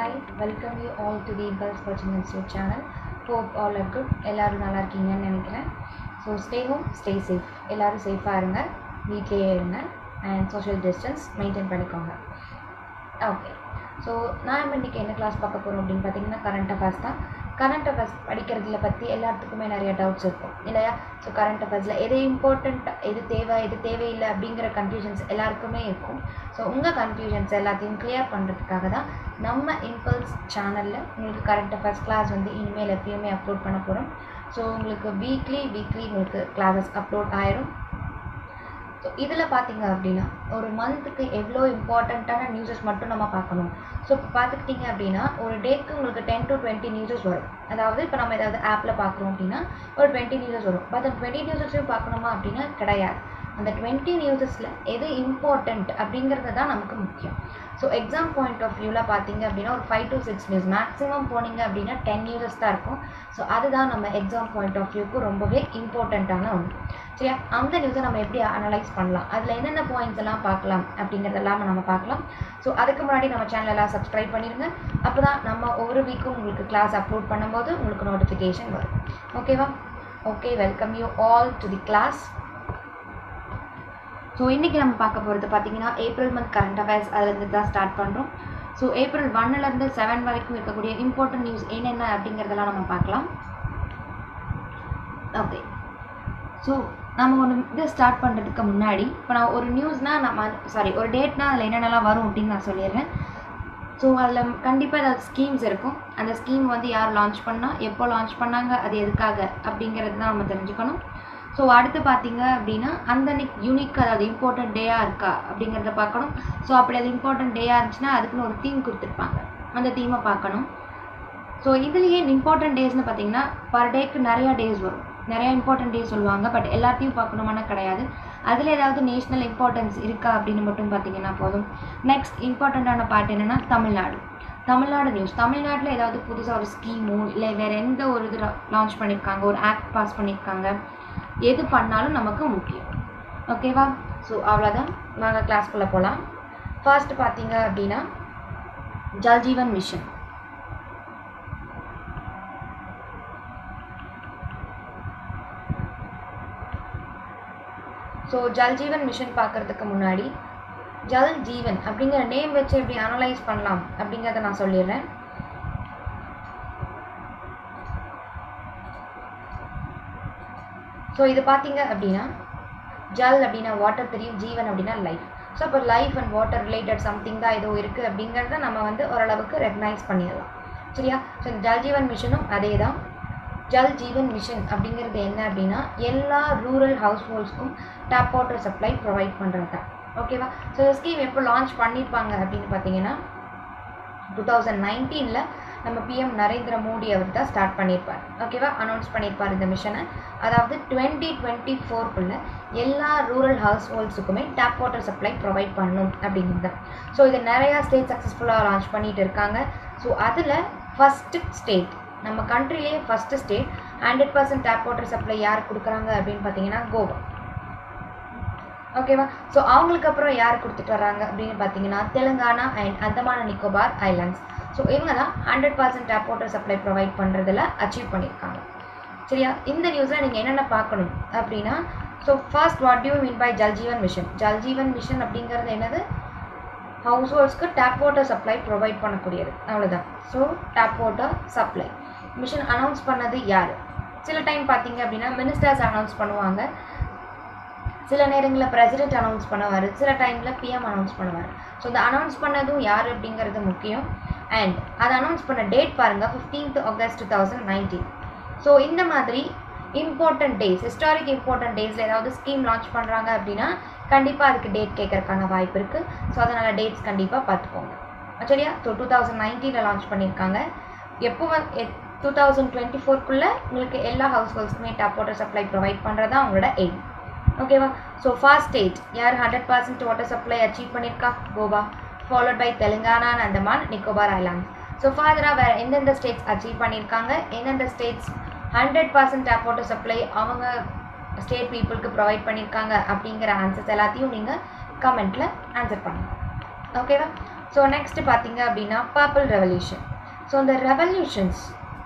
Hi, welcome you all to the Impulse Coaching Institute channel. Hope all are good. எல்லாரும் நல்லா இருக்கீங்கன்னு நினைக்கிறேன் so stay home stay safe எல்லாரும் சேஃபாக இருங்க வீட்லேயே இருங்க அண்ட் சோஷியல் டிஸ்டன்ஸ் மெயின்டைன் பண்ணிக்கோங்க ஓகே ஸோ நான் இப்போ இன்றைக்கி என்ன கிளாஸ் பார்க்க போகிறோம் அப்படின்னு பார்த்தீங்கன்னா கரண்ட் அஃபேர்ஸ் தான் கரண்ட் அஃபேர்ஸ் படிக்கிறதுல பற்றி எல்லாத்துக்குமே நிறைய டவுட்ஸ் இருக்கும் இல்லையா ஸோ கரண்ட் அஃபேர்ஸில் எது இம்பார்ட்டண்ட் எது தேவை எது தேவையில்லை அப்படிங்கிற கன்ஃபியூஷன்ஸ் எல்லாருக்குமே இருக்கும் ஸோ உங்கள் கன்ஃபியூஷன்ஸ் எல்லாத்தையும் கிளியர் பண்ணுறதுக்காக தான் நம்ம இம்பல்ஸ் சேனலில் உங்களுக்கு கரண்ட் அஃபேர்ஸ் கிளாஸ் வந்து இனிமேல் எப்பயுமே அப்லோட் பண்ண போகிறோம் ஸோ உங்களுக்கு வீக்லி வீக்லி உங்களுக்கு கிளாஸஸ் அப்லோட் ஆயிரும் ஸோ இதில் பார்த்தீங்க அப்படின்னா ஒரு மந்த்துக்கு எவ்வளோ இம்பார்ட்டண்ட்டான நியூஸஸ் மட்டும் நம்ம பார்க்கணும் ஸோ இப்போ பார்த்துக்கிட்டிங்க அப்படின்னா ஒரு டேக்கு உங்களுக்கு டென் டு டுவெண்ட்டி நியூஸஸ் வரும் அதாவது இப்போ நம்ம ஏதாவது ஆப்பில் பார்க்குறோம் அப்படின்னா ஒரு டுவெண்ட்டி நியூஸஸ் வரும் பட் அந்த டுவெண்ட்டி நியூஸஸையும் பார்க்கணுமா அப்படின்னா கிடையாது அந்த டுவெண்ட்டி நியூஸஸில் எது இம்பார்ட்டண்ட் அப்படிங்கிறது தான் நமக்கு முக்கியம் ஸோ எக்ஸாம் பாயிண்ட் ஆஃப் வியூவில் பார்த்தீங்க அப்படின்னா ஒரு five to six news maximum போனீங்க அப்படின்னா டென் நியூஸஸ் தான் இருக்கும் ஸோ அதுதான் நம்ம எக்ஸாம் பாயிண்ட் ஆஃப் வியூக்கு ரொம்பவே இம்பார்ட்டண்ட்டான ஒன்று சரியா அந்த நியூஸை நம்ம எப்படி அனலைஸ் பண்ணலாம் அதில் என்னென்ன பாயிண்ட்ஸ் எல்லாம் பார்க்கலாம் அப்படிங்கிறதெல்லாம் நம்ம பார்க்கலாம் ஸோ அதுக்கு முன்னாடி நம்ம சேனல் எல்லாம் சப்ஸ்கிரைப் பண்ணிடுங்க அப்போ தான் நம்ம ஒவ்வொரு வீக்கும் உங்களுக்கு கிளாஸ் அப்லோட் பண்ணும்போது உங்களுக்கு நோட்டிஃபிகேஷன் வரும் ஓகேவா okay welcome you all to the class so இன்றைக்கி நம்ம பார்க்க போகிறது பார்த்தீங்கன்னா ஏப்ரல் மந்த் கரண்ட் அஃபேர்ஸ் அதுலேருந்து தான் ஸ்டார்ட் பண்ணுறோம் ஸோ ஏப்ரல் ஒன்னுலேருந்து செவன் வரைக்கும் இருக்கக்கூடிய இம்பார்ட்டன்ட் நியூஸ் என்னென்ன அப்படிங்கிறதெல்லாம் நம்ம பார்க்கலாம் ஓகே ஸோ நம்ம ஒன்று இதை ஸ்டார்ட் பண்ணுறதுக்கு முன்னாடி இப்போ நான் ஒரு நியூஸ்னால் நம்ம சாரி ஒரு டேட்னா அதில் என்னென்னலாம் வரும் அப்படின்னு நான் சொல்லிடுறேன் ஸோ அதில் கண்டிப்பாக ஏதாவது ஸ்கீம்ஸ் இருக்கும் அந்த ஸ்கீம் வந்து யார் லான்ச் பண்ணால் எப்போ லான்ச் பண்ணாங்க அது எதுக்காக அப்படிங்கிறது தான் நம்ம தெரிஞ்சுக்கணும் ஸோ அடுத்து பார்த்தீங்க அப்படின்னா அந்த யூனிக் அதாவது இம்பார்ட்டன்ட் டேயாக இருக்கா அப்படிங்கிறத பார்க்கணும் ஸோ அப்படி அது இம்பார்ட்டன்ட் டேயாக இருந்துச்சுன்னா அதுக்குன்னு ஒரு தீம் கொடுத்துருப்பாங்க அந்த தீமை பார்க்கணும் ஸோ இதுலேயே இம்பார்ட்டன்ட் டேஸ்னு பார்த்தீங்கன்னா பர் டேக்கு நிறையா டேஸ் வரும் நிறையா இம்பார்ட்டன்ட் டேஸ் சொல்லுவாங்க பட் எல்லாத்தையும் பார்க்கணுமான கிடையாது அதில் ஏதாவது நேஷ்னல் இம்பார்ட்டன்ஸ் இருக்கா அப்படின்னு மட்டும் பார்த்தீங்கன்னா போதும் நெக்ஸ்ட் இம்பார்ட்டண்ட்டான பார்ட் என்னென்னா தமிழ்நாடு தமிழ்நாடு நியூஸ் தமிழ்நாட்டில் ஏதாவது புதுசாக ஒரு ஸ்கீமோ இல்லை வேறு எந்த ஒரு இது லான்ச் பண்ணியிருக்காங்க ஒரு ஆக்ட் பாஸ் பண்ணியிருக்காங்க எது பண்ணாலும் நமக்கு முக்கியம் ஓகேவா ஸோ அவ்வளோதான் நாங்கள் கிளாஸ்க்குள்ளே போகலாம் ஃபர்ஸ்ட் பார்த்தீங்க அப்படின்னா Jal Jeevan mission so Jal Jeevan mission பார்க்குறதுக்கு முன்னாடி ஜல் ஜீவன் அப்படிங்கிற நேம் வச்சு எப்படி அனலைஸ் பண்ணலாம் அப்படிங்கிறத நான் சொல்லிடுறேன் ஸோ இது பார்த்தீங்க அப்படின்னா ஜல் அப்படின்னா வாட்டர் தெரியும் ஜீவன் அப்படின்னா லைஃப் ஸோ இப்போ life and water related something தான் ஏதோ இருக்குது அப்படிங்கிறத நம்ம வந்து ஓரளவுக்கு ரெக்கனைஸ் பண்ணிடலாம் சரியா ஸோ இந்த ஜல் ஜீவன் மிஷனும் அதே தான் ஜல் ஜீவன் மிஷன் அப்படிங்கிறது என்ன அப்படின்னா எல்லா ரூரல் ஹவுஸ் ஹோல்ட்ஸ்க்கும் டேப் வாட்டர் சப்ளை ப்ரொவைட் பண்ணுறது தான் ஓகேவா ஸோ இந்த ஸ்கீம் எப்போ லான்ச் பண்ணியிருப்பாங்க அப்படின்னு பார்த்தீங்கன்னா டூ தௌசண்ட் நைன்டீனில் நம்ம பிஎம் நரேந்திர மோடி அவர் தான் ஸ்டார்ட் பண்ணியிருப்பார் ஓகேவா அனௌன்ஸ் பண்ணியிருப்பார் இந்த மிஷனை அதாவது டுவெண்ட்டி டுவெண்ட்டி ஃபோர்க்குள்ளே எல்லா ரூரல் ஹவுஸ் ஹோல்ட்ஸுக்குமே டேப் வாட்டர் சப்ளை ப்ரொவைட் பண்ணணும் அப்படிங்கிறது தான் ஸோ இது நிறையா ஸ்டேட் சக்ஸஸ்ஃபுல்லாக லான்ச் பண்ணிகிட்டு இருக்காங்க ஸோ அதில் ஃபஸ்ட்டு ஸ்டேட் நம்ம கண்ட்ரிலேயே first state hundred percent tap water supply யார் கொடுக்குறாங்க அப்படின்னு பார்த்தீங்கன்னா கோவா ஓகேவா ஸோ அவங்களுக்கு அப்புறம் யார் கொடுத்துட்டு வராங்க அப்படின்னு பார்த்தீங்கன்னா Telangana and Andaman Nicobar islands so இவங்க தான் hundred percent tap water supply provide பண்ணுறதுல அச்சீவ் பண்ணியிருக்காங்க சரியா இந்த நியூஸில் நீங்கள் என்னென்ன பார்க்கணும் அப்படின்னா so first what you mean by Jal Jeevan mission Jal Jeevan mission அப்படிங்கிறது என்னது ஹவுஸ் ஹோல்ட்ஸ்க்கு டேப் வாட்டர் சப்ளை ப்ரொவைட் பண்ணக்கூடியது அவ்வளோதான் so tap water supply mission announce பண்ணது யார் சில டைம் பார்த்தீங்க அப்படின்னா மினிஸ்டர்ஸ் அனௌன்ஸ் பண்ணுவாங்க சில நேரங்களில் பிரசிடென்ட் அனௌன்ஸ் பண்ணுவார் சில டைமில் பிஎம் அனௌன்ஸ் பண்ணுவார் ஸோ இந்த அனௌன்ஸ் பண்ணதும் யார் அப்படிங்கிறது முக்கியம் அண்ட் அதை அனௌன்ஸ் பண்ண டேட் பாருங்கள் fifteenth August two thousand nineteen so இந்த மாதிரி இம்பார்ட்டன்ட் டேஸ் ஹிஸ்டாரிக் இம்பார்ட்டன்ட் டேஸில் ஏதாவது ஸ்கீம் லான்ச் பண்ணுறாங்க அப்படின்னா கண்டிப்பாக அதுக்கு டேட் கேட்கறதுக்கான வாய்ப்பு இருக்குது ஸோ அதனால் டேட்ஸ் கண்டிப்பாக பார்த்துக்கோங்க சரியா ஸோ டூ தௌசண்ட் நைன்டீனில் லான்ச் பண்ணியிருக்காங்க எப்போ டூ தௌசண்ட் டுவெண்ட்டி ஃபோர்க்குள்ளே உங்களுக்கு எல்லா ஹவுஸ் ஹோல்ஸ்க்குமே டேப் வாட்டர் சப்ளை ப்ரொவைட் பண்ணுறது தான் அவங்களோட எய்ம் ஓகேவா ஸோ ஃபர்ஸ்ட் ஸ்டேட் யார் hundred percent water supply achieve பண்ணியிருக்கா Goa followed by Telangana and Andaman Nicobar islands so ஃபர்தராக வேறு எந்தெந்த ஸ்டேட்ஸ் அச்சீவ் பண்ணியிருக்காங்க எந்தெந்த states hundred percent tap water supply அவங்க ஸ்டேட் பீப்புளுக்கு ப்ரொவைட் பண்ணியிருக்காங்க அப்படிங்கிற ஆன்சர்ஸ் எல்லாத்தையும் நீங்கள் கமெண்ட்டில் ஆன்சர் பண்ணுங்கள் ஓகேவா ஸோ நெக்ஸ்ட் பார்த்தீங்க அப்படின்னா பர்பிள் ரெவல்யூஷன் ஸோ இந்த ரெவல்யூஷன்ஸ்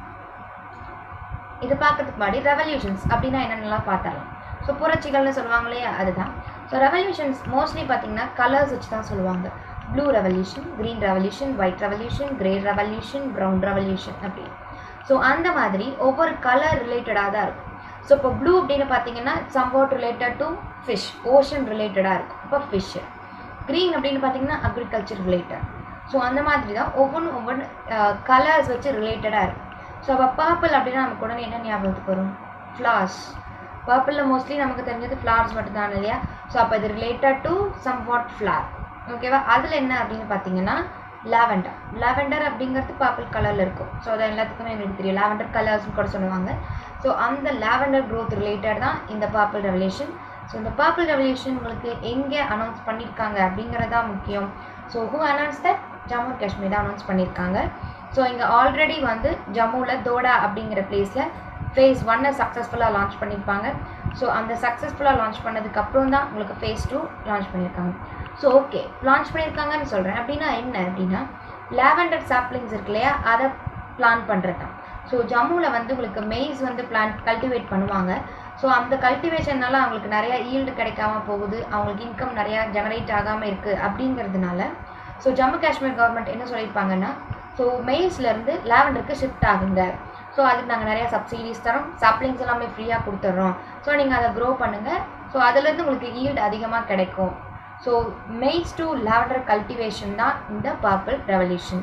இது பார்க்கறதுக்கு முன்னாடி ரெவல்யூஷன்ஸ் அப்படின்னா என்னென்னலாம் பார்த்துடலாம் ஸோ புரட்சிகள்னு சொல்லுவாங்க இல்லையா அதுதான் ஸோ ரெவல்யூஷன்ஸ் மோஸ்ட்லி பார்த்தீங்கன்னா கலர்ஸ் வச்சு தான் சொல்லுவாங்க blue revolution green revolution white revolution grey revolution brown revolution அப்படி ஸோ அந்த மாதிரி ஒவ்வொரு கலர் ரிலேட்டடாக தான் இருக்கும் ஸோ இப்போ ப்ளூ அப்படின்னு பார்த்தீங்கன்னா somewhat related to fish ocean ரிலேட்டடாக இருக்கும் இப்போ ஃபிஷ்ஷு க்ரீன் அப்படின்னு பார்த்தீங்கன்னா அக்ரிகல்ச்சர் ரிலேட்டட் ஸோ அந்த மாதிரி தான் ஒவ்வொன்றும் ஒவ்வொன்று கலர்ஸ் வச்சு ரிலேட்டடாக இருக்கும் ஸோ அப்போ பர்பிள் அப்படின்னா நமக்கு உடனே என்ன ஞாபகத்துக்கு வரும் ஃப்ளார்ஸ் பர்பிளில் மோஸ்ட்லி நமக்கு தெரிஞ்சது ஃப்ளார்ஸ் மட்டும்தான் இல்லையா ஸோ அப்போ இது related to somewhat flower ஓகேவா அதில் என்ன அப்படின்னு பார்த்தீங்கன்னா லாவெண்டர் லாவெண்டர் அப்படிங்கிறது பர்பிள் கலரில் இருக்கும் ஸோ அது எல்லாத்துக்குமே எங்களுக்கு தெரியும் லாவெண்டர் கலர்ஸ்னு கூட சொல்லுவாங்க ஸோ அந்த லாவெண்டர் க்ரோத் ரிலேட்டட் தான் இந்த பர்பிள் ரெவல்யூஷன் ஸோ இந்த பர்பிள் ரெவல்யூஷன் உங்களுக்கு எங்கே அனௌன்ஸ் பண்ணியிருக்காங்க அப்படிங்கிறதா முக்கியம் so who announce that Jammu and Kashmir தான் அனௌன்ஸ் பண்ணியிருக்காங்க ஸோ இங்கே ஆல்ரெடி வந்து ஜம்முவில் தோடா அப்படிங்கிற பிளேஸில் ஃபேஸ் ஒன்னை சக்ஸஸ்ஃபுல்லாக லான்ச் பண்ணியிருப்பாங்க ஸோ அந்த சக்ஸஸ்ஃபுல்லாக லான்ச் பண்ணதுக்கப்புறம் தான் உங்களுக்கு ஃபேஸ் டூ லான்ச் பண்ணியிருக்காங்க ஸோ ஓகே லான்ச் பண்ணியிருக்காங்கன்னு சொல்கிறேன் அப்படின்னா என்ன அப்படின்னா லாவெண்டர் சாப்ளிங்ஸ் இருக்கு இல்லையா அதை பிளான் பண்ணுறது தான் ஸோ ஜம்முவில் வந்து உங்களுக்கு மெய்ஸ் வந்து பிளான் கல்டிவேட் பண்ணுவாங்க ஸோ அந்த கல்டிவேஷன்னால அவங்களுக்கு நிறையா ஈல்டு கிடைக்காம போகுது அவங்களுக்கு இன்கம் நிறையா ஜெனரேட் ஆகாமல் இருக்குது அப்படிங்கிறதுனால ஸோ ஜம்மு காஷ்மீர் கவர்மெண்ட் என்ன சொல்லியிருப்பாங்கன்னா ஸோ மெய்ஸ்லேருந்து லாவெண்டருக்கு ஷிஃப்ட் ஆகுங்க ஸோ அதுக்கு நாங்கள் நிறையா சப்சிடிஸ் தரோம் சாப்ளிங்ஸ் எல்லாமே ஃப்ரீயாக கொடுத்துட்றோம் ஸோ நீங்கள் அதை க்ரோ பண்ணுங்கள் ஸோ அதுலேருந்து உங்களுக்கு ஈல்டு அதிகமாக கிடைக்கும் so maize to lavender cultivation தான் இந்த பர்பிள் ரெவல்யூஷன்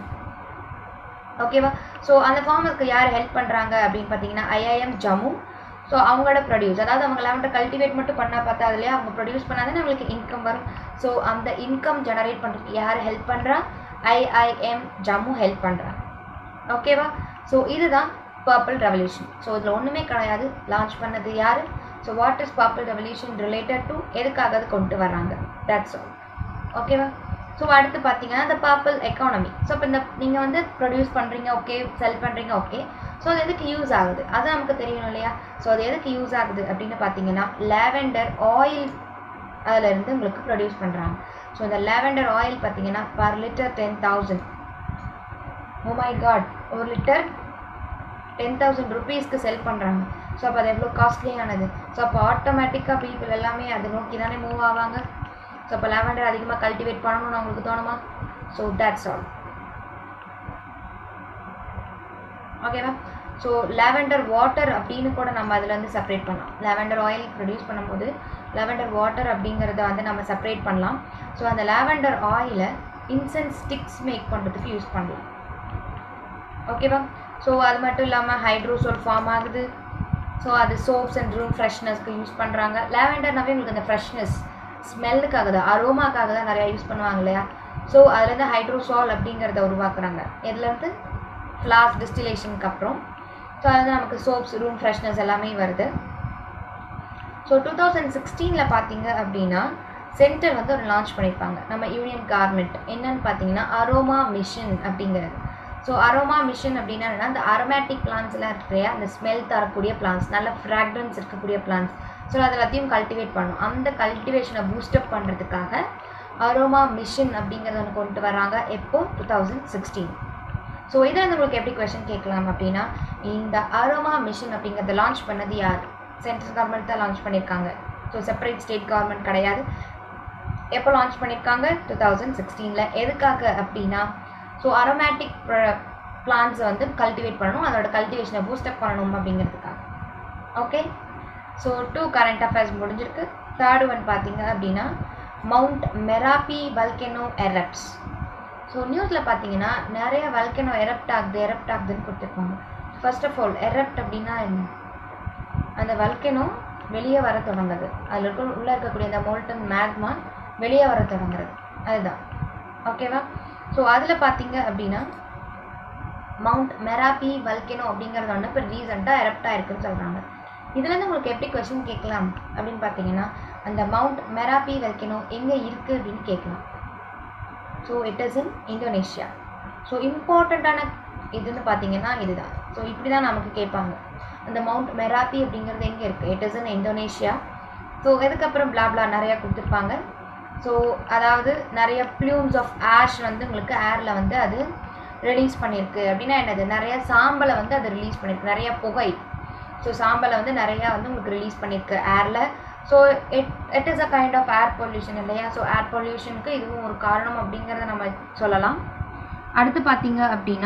ஓகேவா ஸோ அந்த ஃபார்மருக்கு யார் ஹெல்ப் பண்ணுறாங்க அப்படின்னு பார்த்தீங்கன்னா ஐஐஎம் ஜம்மு ஸோ அவங்களோட ப்ரொடியூஸ் அதாவது அவங்க லாவெண்டர் கல்டிவேட் மட்டும் பண்ணால் பார்த்தா அதுலேயே அவங்க ப்ரொடியூஸ் பண்ணாதான் நம்மளுக்கு இன்கம் வரும் ஸோ அந்த இன்கம் ஜெனரேட் பண்ணுறதுக்கு யார் ஹெல்ப் பண்ணுறா ஐஐஎம் ஜம்மு ஹெல்ப் பண்ணுறா ஓகேவா ஸோ இதுதான் பர்பிள் ரெவல்யூஷன் ஸோ இதில் ஒன்றுமே கிடையாது லான்ச் பண்ணது யார் so what is purple revolution related to எதுக்காக அது கொண்டு வராங்க தட்ஸ் ஆல் ஓகேவா ஸோ அடுத்து பார்த்தீங்கன்னா இந்த பர்பிள் எக்கானமி ஸோ இப்போ இந்த நீங்கள் வந்து ப்ரொடியூஸ் பண்ணுறீங்க ஓகே செல் பண்ணுறீங்க ஓகே ஸோ அது எதுக்கு யூஸ் ஆகுது அது நமக்கு தெரியணும் இல்லையா ஸோ அது எதுக்கு யூஸ் ஆகுது அப்படின்னு பார்த்தீங்கன்னா லாவெண்டர் ஆயில் அதில் இருந்து உங்களுக்கு ப்ரொடியூஸ் பண்ணுறாங்க ஸோ இந்த லாவெண்டர் ஆயில் பார்த்தீங்கன்னா per litre ten thousand oh my god ஒரு லிட்டர் டென் தௌசண்ட் ருபீஸ்க்கு செல் பண்ணுறாங்க ஸோ அப்போ அது எவ்வளோ காஸ்ட்லியானது ஸோ அப்போ ஆட்டோமேட்டிக்காக பீப்புள் எல்லாமே அதை நோக்கி தானே மூவ் ஆவாங்க ஸோ அப்போ லாவெண்டர் அதிகமாக கல்டிவேட் பண்ணணும்னு அவங்களுக்கு தோணுமா ஸோ தேட்ஸ் ஆல் ஓகேவா ஸோ லாவெண்டர் வாட்டர் அப்படின்னு கூட நம்ம அதில் வந்து செப்பரேட் பண்ணலாம் லாவெண்டர் ஆயில் ப்ரொடியூஸ் பண்ணும்போது லாவெண்டர் வாட்டர் அப்படிங்கிறத வந்து நம்ம செப்பரேட் பண்ணலாம் ஸோ அந்த லாவெண்டர் ஆயிலை இன்சென்ஸ் ஸ்டிக்ஸ் மேக் பண்ணுறதுக்கு யூஸ் பண்ணலாம் ஓகேவா ஸோ அது மட்டும் இல்லாமல் ஹைட்ரோசோல் ஃபார்ம் ஆகுது ஸோ அது சோப்ஸ் அண்ட் ரூம் ஃப்ரெஷ்னஸ்க்கு யூஸ் பண்ணுறாங்க லாவெண்டர்னாவே உங்களுக்கு அந்த ஃப்ரெஷ்னஸ் ஸ்மெல்லுக்காக தான் அரோமாக்காக தான் நிறையா யூஸ் பண்ணுவாங்க இல்லையா ஸோ அதுலேருந்து ஹைட்ரோசால் அப்படிங்கிறத உருவாக்குறாங்க இதுலேருந்து ஃப்ளாஸ் டிஸ்டிலேஷனுக்கு அப்புறம் ஸோ அது வந்து நமக்கு சோப்ஸ் ரூம் ஃப்ரெஷ்னஸ் எல்லாமே வருது ஸோ டூ தௌசண்ட் சிக்ஸ்டீனில் பார்த்தீங்க அப்படின்னா சென்டர் வந்து ஒரு லான்ச் பண்ணியிருப்பாங்க நம்ம யூனியன் கார்மெண்ட் என்னன்னு பார்த்தீங்கன்னா அரோமா மிஷன் அப்படிங்கிறது ஸோ அரோமா மிஷன் அப்படின்னா என்னன்னா அந்த அரோமேட்டிக் பிளான்ஸ்லாம் இருக்கிற அந்த ஸ்மெல் தரக்கூடிய பிளான்ஸ் நல்ல ஃப்ராக்ரன்ஸ் இருக்கக்கூடிய பிளான்ஸ் ஸோ அது எல்லாத்தையும் கல்டிவேட் பண்ணும் அந்த கல்டிவேஷனை பூஸ்டப் பண்ணுறதுக்காக அரோமா மிஷன் அப்படிங்கிறத ஒன்று கொண்டு வராங்க எப்போ டூ தௌசண்ட் சிக்ஸ்டீன் ஸோ இதை வந்து உங்களுக்கு எப்படி கொஷின் கேட்கலாம் அப்படின்னா இந்த அரோமா மிஷன் அப்படிங்கிறத லான்ச் பண்ணது யார் சென்ட்ரல் கவர்மெண்ட் தான் லான்ச் பண்ணியிருக்காங்க ஸோ செப்பரேட் ஸ்டேட் கவர்மெண்ட் கிடையாது எப்போ லான்ச் பண்ணியிருக்காங்க டூ தௌசண்ட் சிக்ஸ்டீனில் எதுக்காக அப்படின்னா ஸோ அரோமேட்டிக் பிளான்ஸை வந்து கல்டிவேட் பண்ணணும் அதோட கல்டிவேஷனை பூஸ்டப் பண்ணணும் அப்படிங்கிறதுக்காக okay so two current affairs முடிஞ்சிருக்கு தேர்டு ஒன் பார்த்தீங்க அப்படின்னா மவுண்ட் மெராப்பி வல்கெனோ எரப்ட்ஸ் ஸோ நியூஸில் பார்த்தீங்கன்னா நிறைய வல்கெனோ எரப்ட் ஆகுது எரப்ட் ஆகுதுன்னு கொடுத்துருப்பாங்க ஃபர்ஸ்ட் ஆஃப் ஆல் எரப்ட் அப்படின்னா என்ன அந்த வல்கெனோ வெளியே வர தொடங்குது அதில் இருக்க உள்ளே இருக்கக்கூடிய அந்த மோல்டன் மேக்மா வெளியே வர தொடங்குறது அதுதான் ஓகேவா ஸோ அதில் பார்த்தீங்க அப்படின்னா மவுண்ட் மெராப்பி வல்கெனோ அப்படிங்கிறது ஒன்று இப்போ ரீசெண்டாக எரப்ட் ஆயிருக்குன்னு சொல்கிறாங்க இதுலேருந்து உங்களுக்கு எப்படி கொஷின் கேட்கலாம் அப்படின்னு பார்த்தீங்கன்னா அந்த மவுண்ட் மெராப்பி வல்கெனோ எங்கே இருக்குது அப்படின்னு கேட்கலாம் so it is in Indonesia so இம்பார்ட்டண்ட்டான இதுன்னு பார்த்தீங்கன்னா இதுதான் ஸோ இப்படி தான் நமக்கு கேட்பாங்க அந்த மவுண்ட் மெராப்பி அப்படிங்கிறது எங்கே இருக்குது it is in Indonesia so இதுக்கப்புறம் பிளாப்லா நிறையா கொடுத்துருப்பாங்க ஸோ அதாவது நிறைய ப்ளூம்ஸ் ஆஃப் ஆஷ் வந்து உங்களுக்கு ஏரில் வந்து அது ரிலீஸ் பண்ணியிருக்கு அப்படின்னா என்னது நிறைய சாம்பலை வந்து அது ரிலீஸ் பண்ணியிருக்கு நிறைய புகை ஸோ சாம்பலை வந்து நிறையா வந்து உங்களுக்கு ரிலீஸ் பண்ணியிருக்கு ஏரில் so it it is a kind of air pollution இல்லையா ஸோ ஏர் பொல்யூஷனுக்கு இதுவும் ஒரு காரணம் அப்படிங்கிறத நம்ம சொல்லலாம் அடுத்து பார்த்தீங்க அப்படின்னா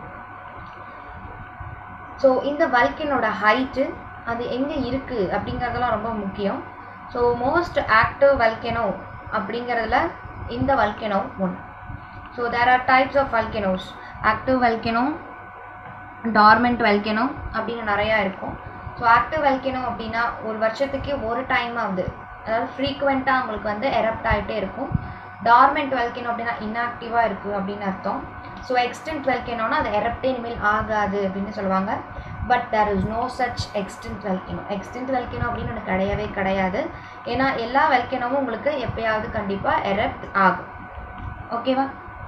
ஸோ இந்த வல்கினோட ஹைட்டு அது எங்கே இருக்குது அப்படிங்கிறதெல்லாம் ரொம்ப முக்கியம் ஸோ மோஸ்ட் ஆக்டிவ் வல்கெனோ அப்படிங்கிறதுல இந்த வல்கெனோ ஒன்று so there are types of volcanoes active volcano dormant volcano அப்படின்னு நிறையா இருக்கும் ஸோ ஆக்டிவ் வல்கெனோ அப்படின்னா ஒரு வருஷத்துக்கு ஒரு டைம் ஆகுது அதாவது ஃப்ரீக்குவெண்ட்டாக உங்களுக்கு வந்து எரப்ட் ஆகிட்டே இருக்கும் டார்மெண்ட் வல்கெனோ அப்படின்னா இன்ஆக்டிவாக இருக்குது அப்படின்னு அர்த்தம் ஸோ எக்ஸ்டென்ட் வல்கெனோனா அது எரப்டே இனிமேல் ஆகாது அப்படின்னு சொல்லுவாங்க but there is no such extinct volcano extinct volcano அப்படின்னு எனக்கு கிடையவே கிடையாது ஏன்னா எல்லா வெல்கெனோவும் உங்களுக்கு எப்பயாவது கண்டிப்பாக எரப்ட் ஆகும் ஓகேவா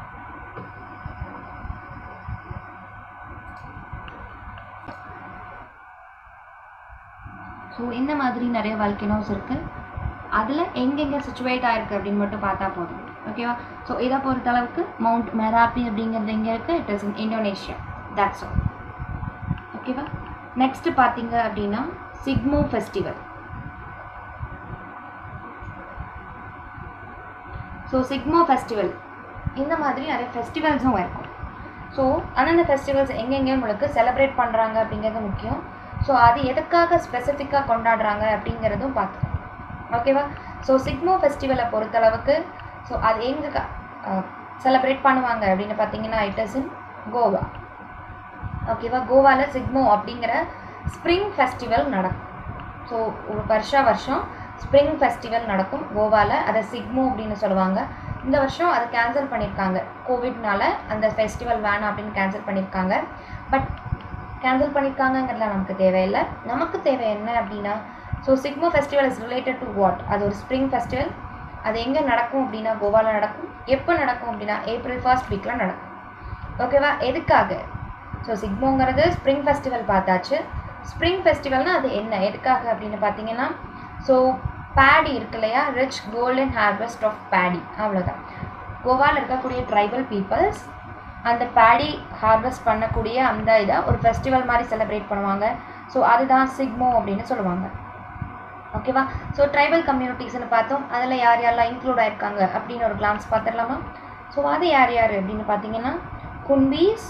ஸோ இந்த மாதிரி நிறைய வல்கெனோஸ் இருக்குது அதில் எங்கெங்கே சுச்சுவேட் ஆயிருக்கு அப்படின்னு மட்டும் பார்த்தா போதும் ஓகேவா ஸோ இதை பொறுத்தளவுக்கு மவுண்ட் மெராப்பி அப்படிங்கிறது எங்கே இருக்குது it is in Indonesia that's all ஓகேவா நெக்ஸ்ட் பார்த்தீங்க அப்படின்னா Shigmo festival so Shigmo festival இந்த மாதிரி நிறைய ஃபெஸ்டிவல்ஸும் இருக்கும் ஸோ அந்தந்த ஃபெஸ்டிவல்ஸ் எங்கெங்கே உங்களுக்கு செலிப்ரேட் பண்ணுறாங்க அப்படிங்கிறது முக்கியம் ஸோ அது எதுக்காக ஸ்பெசிஃபிக்காக கொண்டாடுறாங்க அப்படிங்கிறதும் பார்த்துக்கோங்க ஓகேவா ஸோ சிக்மோ ஃபெஸ்டிவலை பொறுத்தளவுக்கு ஸோ அது எங்கே செலிப்ரேட் பண்ணுவாங்க அப்படின்னு பார்த்தீங்கன்னா இட் இஸ் இன் கோவா ஓகேவா கோவாவில் சிக்மோ அப்படிங்கிற ஸ்ப்ரிங் ஃபெஸ்டிவல் நடக்கும் ஸோ ஒரு வருஷா வருஷம் ஸ்ப்ரிங் ஃபெஸ்டிவல் நடக்கும் கோவாவில் அதை சிக்மோ அப்படின்னு சொல்லுவாங்க இந்த வருஷம் அதை கேன்சல் பண்ணியிருக்காங்க கோவிட்னால அந்த ஃபெஸ்டிவல் வேணாம் அப்படின்னு கேன்சல் பண்ணியிருக்காங்க பட் கேன்சல் பண்ணியிருக்காங்கங்கிறதுலாம் நமக்கு தேவையில்லை நமக்கு தேவை என்ன அப்படின்னா so Shigmo festival is related to what அது ஒரு ஸ்ப்ரிங் ஃபெஸ்டிவல் அது எங்கே நடக்கும் அப்படின்னா கோவாவில் நடக்கும் எப்போ நடக்கும் அப்படின்னா ஏப்ரல் ஃபர்ஸ்ட் வீக்கில் நடக்கும் ஓகேவா எதுக்காக ஸோ சிக்மோங்கிறது ஸ்ப்ரிங் ஃபெஸ்டிவல் பார்த்தாச்சு ஸ்ப்ரிங் ஃபெஸ்டிவல்னால் அது என்ன எதுக்காக அப்படின்னு பார்த்தீங்கன்னா ஸோ பேடி இருக்கு இல்லையா rich golden harvest of paddy அவ்வளோதான் கோவாவில் இருக்கக்கூடிய ட்ரைபல் பீப்புள்ஸ் அந்த பேடி ஹார்வெஸ்ட் பண்ணக்கூடிய அந்த இதை ஒரு ஃபெஸ்டிவல் மாதிரி செலிப்ரேட் பண்ணுவாங்க ஸோ அதுதான் சிக்மோ அப்படின்னு சொல்லுவாங்க ஓகேவா ஸோ ட்ரைபல் கம்யூனிட்டிஸ்னு பார்த்தோம் அதில் யார் யாரெல்லாம் இன்க்ளூட் ஆயிருக்காங்க அப்படின்னு ஒரு கிளான்ஸ் பார்த்துடலாமா ஸோ அது யார் யார் அப்படின்னு பார்த்தீங்கன்னா குன்பீஸ்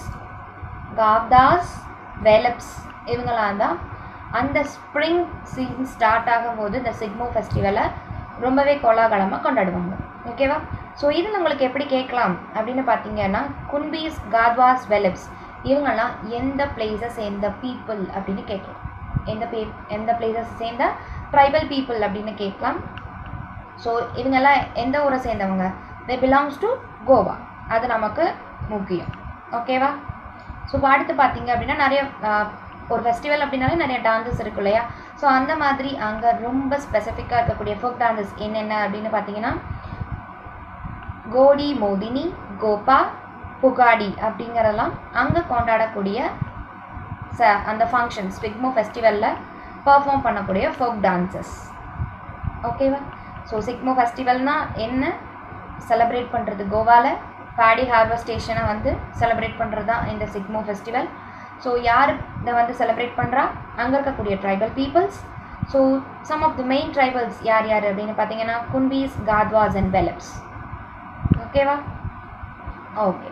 காவ்தாஸ் வெலப்ஸ் இவங்களாம் தான் அந்த ஸ்ப்ரிங் சீசன் ஸ்டார்ட் ஆகும்போது இந்த சிக்மோ ஃபெஸ்டிவலை ரொம்பவே கோலாகலமாக கொண்டாடுவாங்க ஓகேவா ஸோ இது நம்மளுக்கு எப்படி கேட்கலாம் அப்படின்னு பார்த்தீங்கன்னா குன்பீஸ் காத்வாஸ் வெலப்ஸ் இவங்கெல்லாம் எந்த பிளேஸை சேர்ந்த பீப்புள் அப்படின்னு கேட்கலாம் எந்த பே எந்த பிளேஸஸ் சேர்ந்த ட்ரைபல் பீப்புள் அப்படின்னு கேட்கலாம் ஸோ இவங்கெல்லாம் எந்த ஊரை சேர்ந்தவங்க தே பிலாங்ஸ் டு கோவா அது நமக்கு முக்கியம் ஓகேவா ஸோ இப்போ அடுத்து பார்த்தீங்க அப்படின்னா நிறைய ஆஹ், ஒரு ஃபெஸ்டிவல் அப்படின்னாலே நிறைய டான்சஸ் இருக்கும் இல்லையா ஸோ அந்த மாதிரி அங்கே ரொம்ப ஸ்பெசிஃபிக்காக இருக்கக்கூடிய ஃபோக் டான்சஸ் என்னென்ன அப்படின்னு பார்த்தீங்கன்னா கோடி மோதினி கோபா புகாடி அப்படிங்கிறதெல்லாம் அங்கே கொண்டாடக்கூடிய ச அந்த ஃபங்க்ஷன் ஸ்பிக்மோ ஃபெஸ்டிவலில் பர்ஃபார்ம் பண்ணக்கூடிய ஃபோக் டான்சஸ் ஓகேவா ஸோ சிக்மோ ஃபெஸ்டிவல்னால் என்ன செலிப்ரேட் பண்ணுறது கோவாவில் பாடி ஹார்வெஸ்டேஷனை வந்து செலிப்ரேட் பண்ணுறது தான் இந்த சிக்மோ ஃபெஸ்டிவல் ஸோ யார் இதை வந்து செலிப்ரேட் பண்ணுறா அங்கே இருக்கக்கூடிய tribal peoples so some of the main tribals யார் யார் அப்படின்னு பார்த்தீங்கன்னா குன்பீஸ் காத்வாஸ் அண்ட் வெலப்ஸ் ஓகேவா ஓகே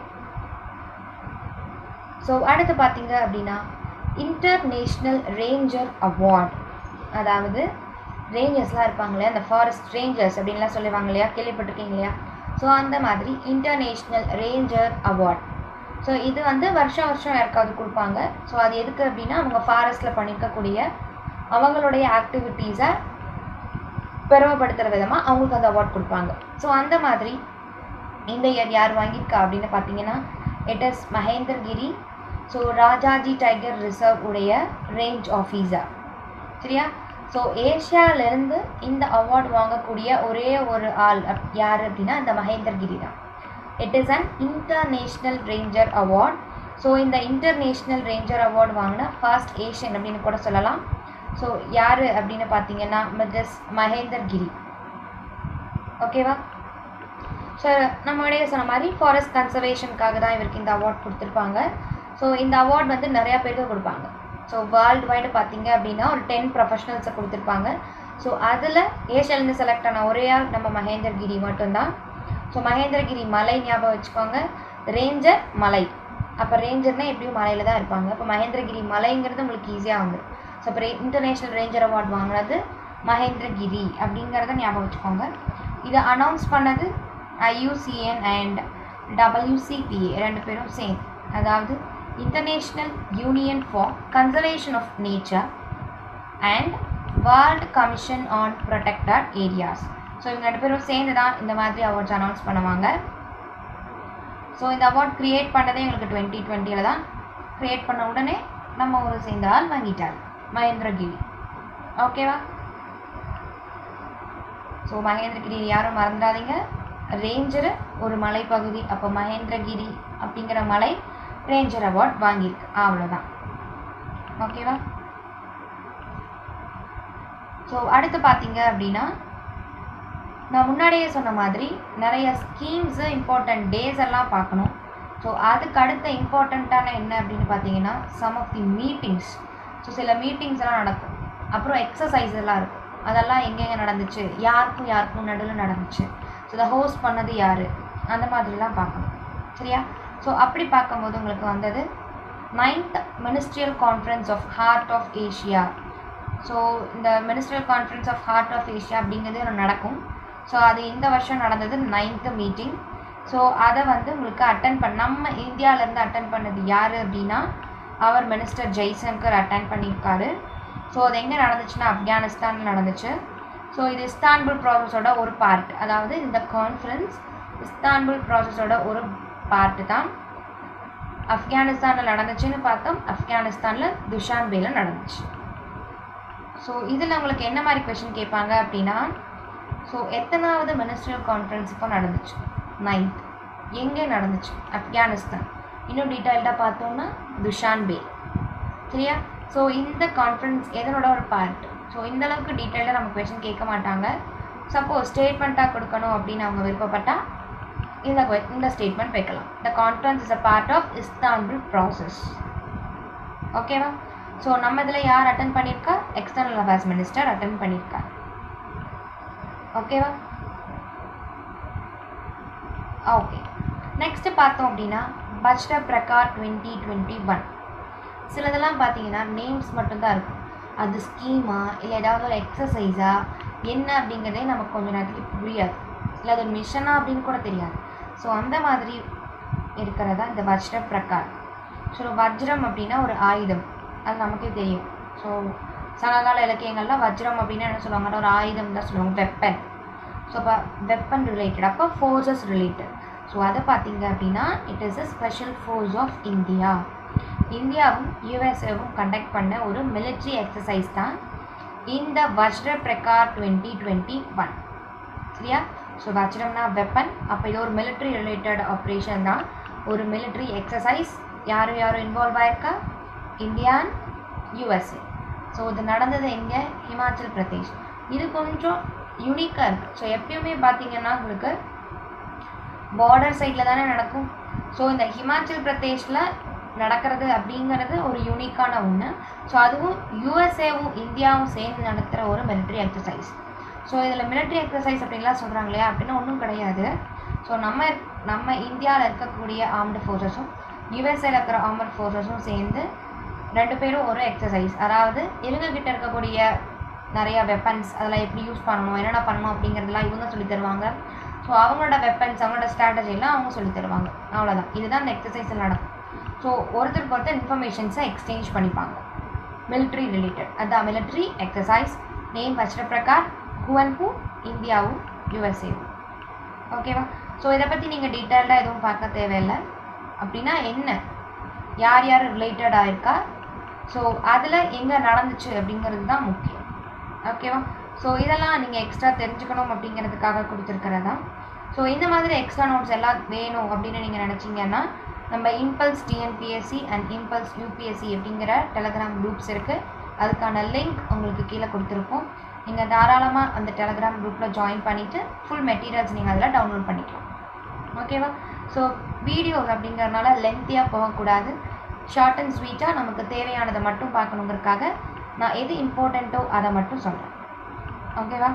ஸோ அடுத்து பார்த்தீங்க அப்படின்னா இன்டர்நேஷ்னல் ரேஞ்சர் அவார்ட் அதாவது ரேஞ்சர்ஸ்லாம் இருப்பாங்க இல்லையா அந்த ஃபாரஸ்ட் ரேஞ்சர்ஸ் அப்படின்லாம் சொல்லுவாங்க இல்லையா கேள்விப்பட்டிருக்கீங்க இல்லையா ஸோ அந்த மாதிரி இன்டர்நேஷ்னல் ரேஞ்சர் அவார்ட் ஸோ இது வந்து வருஷம் வருஷம் யாருக்காவது கொடுப்பாங்க ஸோ அது எதுக்கு அப்படின்னா அவங்க ஃபாரஸ்ட்டில் பண்ணியிருக்கக்கூடிய அவங்களுடைய ஆக்டிவிட்டீஸை பெருமைப்படுத்துகிற விதமாக அவங்களுக்கு அந்த அவார்ட் கொடுப்பாங்க ஸோ அந்த மாதிரி இந்த இயர் யார் வாங்கியிருக்கா அப்படின்னு பார்த்தீங்கன்னா it is Mahender Giri so Rajaji tiger reserve உடைய ரேஞ்ச் ஆஃபீஸர் சரியா ஸோ ஏஷியாவிலேருந்து இந்த அவார்ட் வாங்கக்கூடிய ஒரே ஒரு ஆள் அப் யார் அப்படின்னா இந்த மகேந்தர்கிரி தான் it is an international ranger award so இந்த இன்டர்நேஷ்னல் ரேஞ்சர் அவார்டு வாங்கின ஃபர்ஸ்ட் ஏஷியன் அப்படின்னு கூட சொல்லலாம் ஸோ யார் அப்படின்னு பார்த்தீங்கன்னா மிஸ் மகேந்தர் கிரி ஓகேவா ஸோ நம்ம இடையே சொன்ன மாதிரி ஃபாரஸ்ட் கன்சர்வேஷனுக்காக தான் இவருக்கு இந்த அவார்ட் கொடுத்துருப்பாங்க ஸோ இந்த அவார்ட் வந்து நிறையா பேருக்கு கொடுப்பாங்க ஸோ வேர்ல்டு வைடு பார்த்தீங்க அப்படின்னா ஒரு டென் ப்ரொஃபஷனல்ஸை கொடுத்துருப்பாங்க ஸோ அதில் ஏஷியாலேருந்து செலக்ட் ஆன ஒரே ஆள் நம்ம மகேந்திரகிரி மட்டும்தான் ஸோ மகேந்திரகிரி மலை ஞாபகம் வச்சுக்கோங்க ரேஞ்சர் மலை அப்போ ரேஞ்சர்னால் எப்படியும் மலையில் தான் இருப்பாங்க அப்போ மகேந்திரகிரி மலைங்கிறது உங்களுக்கு ஈஸியாக வந்துடும் ஸோ இப்போ இன்டர்நேஷ்னல் ரேஞ்சர் அவார்ட் வாங்கினது மகேந்திரகிரி அப்படிங்கிறத ஞாபகம் வச்சுக்கோங்க இதை அனௌன்ஸ் பண்ணது ஐயூசிஎன் அண்ட் டபிள்யூசிபிஏ ரெண்டு பேரும் சேம் அதாவது international union for conservation of nature and world commission on protected areas so இவங்க ரெண்டு பேரும் சேர்ந்து தான் இந்த மாதிரி அவார்ட்ஸ் அனௌன்ஸ் பண்ணுவாங்க ஸோ இந்த அவார்ட் க்ரியேட் பண்ணதே எங்களுக்கு டுவெண்ட்டி டுவெண்ட்டியில் தான் க்ரியேட் பண்ண உடனே நம்ம ஒரு சேர்ந்த ஆள் வாங்கிட்டார் மகேந்திரகிரி ஓகேவா ஸோ மகேந்திரகிரி யாரும் மறந்துடாதீங்க ரேஞ்சரு ஒரு மலைப்பகுதி அப்போ மகேந்திரகிரி அப்படிங்கிற மலை ரேஞ்சர் அவார்ட் வாங்கியிருக்கு அவ்வளோதான் ஓகேவா ஸோ அடுத்து பார்த்தீங்க அப்படின்னா நான் முன்னாடியே சொன்ன மாதிரி நிறைய ஸ்கீம்ஸு இம்பார்ட்டண்ட் டேஸ் எல்லாம் பார்க்கணும் ஸோ அதுக்கு அடுத்த இம்பார்ட்டண்ட்டான என்ன அப்படின்னு பார்த்தீங்கன்னா some of the meetings so சில மீட்டிங்ஸ் எல்லாம் நடக்கும் அப்புறம் எக்ஸசைஸ் எல்லாம் இருக்கும் அதெல்லாம் எங்கெங்கே நடந்துச்சு யாருக்கும் யாருக்கும் நடுவில் நடந்துச்சு ஸோ இதை ஹோஸ்ட் பண்ணது யார் அந்த மாதிரிலாம் பார்க்கணும் சரியா ஸோ அப்படி பார்க்கும்போது உங்களுக்கு வந்தது ninth ministerial conference of Heart of Asia so இந்த ministerial conference of Heart of Asia அப்படிங்கிறது ஒன்று நடக்கும் ஸோ அது இந்த வருஷம் நடந்தது நைன்த்து மீட்டிங் ஸோ அதை வந்து உங்களுக்கு அட்டன் பண்ண நம்ம இந்தியாவிலேருந்து அட்டன் பண்ணது யார் அப்படின்னா அவர் மினிஸ்டர் ஜெய்சங்கர் அட்டன் பண்ணியிருக்காரு ஸோ அது எங்கே நடந்துச்சுன்னா ஆப்கானிஸ்தானில் நடந்துச்சு ஸோ இது இஸ்தான்புல் ப்ராசஸோட ஒரு பார்ட் அதாவது இந்த கான்ஃபரன்ஸ் இஸ்தான்புல் ப்ராசஸோட ஒரு பார்ட்டு தான் ஆப்கானிஸ்தானில் நடந்துச்சுன்னு பார்த்தோம் ஆப்கானிஸ்தானில் துஷான்பேல நடந்துச்சு ஸோ இதில் உங்களுக்கு என்ன மாதிரி கொஷின் கேட்பாங்க அப்படின்னா ஸோ எத்தனாவது மினிஸ்ட்ரியல் கான்ஃபரன்ஸ் இப்போ நடந்துச்சு நைன்த் எங்கே நடந்துச்சு ஆப்கானிஸ்தான் இன்னும் டீட்டெயில்டாக பார்த்தோம்னா துஷான்பே சரியா ஸோ இந்த கான்ஃபரன்ஸ் எதனோட ஒரு பார்ட் ஸோ இந்த அளவுக்கு டீட்டெயிலாக நம்ம கொஷின் கேட்க மாட்டாங்க சப்போஸ் ஸ்டேட்மெண்ட்டாக கொடுக்கணும் அப்படின்னு அவங்க விருப்பப்பட்டால் இந்த que- இந்த ஸ்டேட்மெண்ட் வைக்கலாம் the conference is a part of Istanbul process ஓகேவா ஸோ நம்ம இதில் யார் அட்டன் பண்ணியிருக்கா எக்ஸ்டர்னல் அஃபேர்ஸ் மினிஸ்டர் அட்டன் பண்ணியிருக்கா ஓகேவா ஓகே நெக்ஸ்ட்டு பார்த்தோம் அப்படின்னா Vajra Prahar twenty twenty one சிலதெல்லாம் பார்த்தீங்கன்னா நேம்ஸ் மட்டும்தான் இருக்கும் அது ஸ்கீமா இல்லை ஏதாவது ஒரு எக்ஸசைஸா என்ன அப்படிங்கிறதே நமக்கு கொஞ்சம் நேரத்துக்கு புரியாது இல்லை அது ஒரு மிஷனா அப்படின்னு கூட தெரியாது ஸோ அந்த மாதிரி இருக்கிறதா இந்த வஜ்ர பிரகார் ஸோ வஜ்ரம் அப்படின்னா ஒரு ஆயுதம் அது நமக்கே தெரியும் ஸோ சங்ககால இலக்கியங்கள்ல வஜ்ரம் அப்படின்னா என்ன சொல்லுவாங்கன்னா ஒரு ஆயுதம் தான் சொல்லுவாங்க வெப்பன் ஸோ அப்போ வெப்பன் ரிலேட்டட் அப்போ ஃபோர்ஸஸ் ரிலேட்டட் ஸோ அதை பார்த்தீங்க அப்படின்னா it is a special force of India இந்தியாவும் யூஎஸ்ஏவும் கண்டக்ட் பண்ண ஒரு military எக்ஸசைஸ் தான் இந்த Vajra Prahar twenty twenty one சரியா ஸோ வஜ்ரம்னா வெப்பன் அப்போ இது ஒரு military ரிலேட்டட் ஆப்ரேஷன் தான் ஒரு military எக்ஸசைஸ் யார் யாரும் இன்வால்வ் ஆயிருக்கா இந்தியா யூஎஸ்ஏ ஸோ இது நடந்தது எங்கே ஹிமாச்சல் பிரதேஷ் இது கொஞ்சம் யூனிக்காக இருக்குது ஸோ எப்பயுமே பார்த்தீங்கன்னா உங்களுக்கு பார்டர் சைடில் தானே நடக்கும் ஸோ இந்த ஹிமாச்சல் பிரதேஷில் நடக்கிறது அப்படிங்கிறது ஒரு யூனிக்கான ஒன்று ஸோ அதுவும் யூஎஸ்ஏவும் இந்தியாவும் சேர்ந்து நடத்துகிற ஒரு military எக்ஸசைஸ் ஸோ இதில் military எக்ஸசைஸ் அப்படின்லாம் சொல்கிறாங்க இல்லையா அப்படின்னு ஒன்றும் கிடையாது ஸோ நம்ம நம்ம இந்தியாவில் இருக்கக்கூடிய ஆர்ம்டு ஃபோர்ஸஸும் யூஎஸ்ஏல இருக்கிற ஆர்மட் ஃபோர்ஸஸும் சேர்ந்து ரெண்டு பேரும் ஒரு எக்ஸசைஸ் அதாவது இவங்க கிட்ட இருக்கக்கூடிய நிறைய வெப்பன்ஸ் அதெல்லாம் எப்படி யூஸ் பண்ணணும் என்னென்ன பண்ணணும் அப்படிங்கிறதெல்லாம் இவங்க சொல்லி தருவாங்க ஸோ அவங்களோட வெப்பன்ஸ் அவங்களோட ஸ்ட்ராட்டஜிலாம் அவங்க சொல்லி தருவாங்க அவ்வளோதான் இதுதான் இந்த எக்ஸசைஸில் நடக்கும் ஸோ ஒருத்தருக்கு ஒருத்தர் இன்ஃபர்மேஷன்ஸை எக்ஸ்சேஞ்ச் பண்ணிப்பாங்க military ரிலேட்டட் அதான் military exercise name Vajra Prahar who and who இந்தியாவும் யூஎஸ்ஏவும் ஓகேவா ஸோ இதை பற்றி நீங்கள் டீட்டெயில்டாக எதுவும் பார்க்க தேவையில்லை அப்படின்னா என்ன யார் யார் ரிலேட்டடாக இருக்கா ஸோ அதில் எங்கே நடந்துச்சு அப்படிங்கிறது தான் முக்கியம் ஓகேவா ஸோ இதெல்லாம் நீங்கள் எக்ஸ்ட்ரா தெரிஞ்சுக்கணும் அப்படிங்கிறதுக்காக கொடுத்துருக்கிறதா ஸோ இந்த மாதிரி எக்ஸ்ட்ரா நோட்ஸ் எல்லாம் வேணும் அப்படின்னு நீங்கள் நினச்சிங்கன்னா நம்ம impulse TNPSC and impulse UPSC அப்படிங்கிற டெலகிராம் குரூப்ஸ் இருக்குது அதுக்கான லிங்க் உங்களுக்கு கீழே கொடுத்துருப்போம் நீங்கள் தாராளமாக அந்த டெலகிராம் குரூப்பில் ஜாயின் பண்ணிவிட்டு ஃபுல் மெட்டீரியல்ஸ் நீங்கள் அதில் டவுன்லோட் பண்ணிக்கலாம் ஓகேவா ஸோ வீடியோஸ் அப்படிங்கறதுனால லென்த்தியாக போகக்கூடாது ஷார்ட் அண்ட் ஸ்வீட்டாக நமக்கு தேவையானதை மட்டும் பார்க்கணுங்கிறதுக்காக நான் எது இம்பார்ட்டண்ட்டோ அதை மட்டும் சொல்கிறேன் ஓகேவா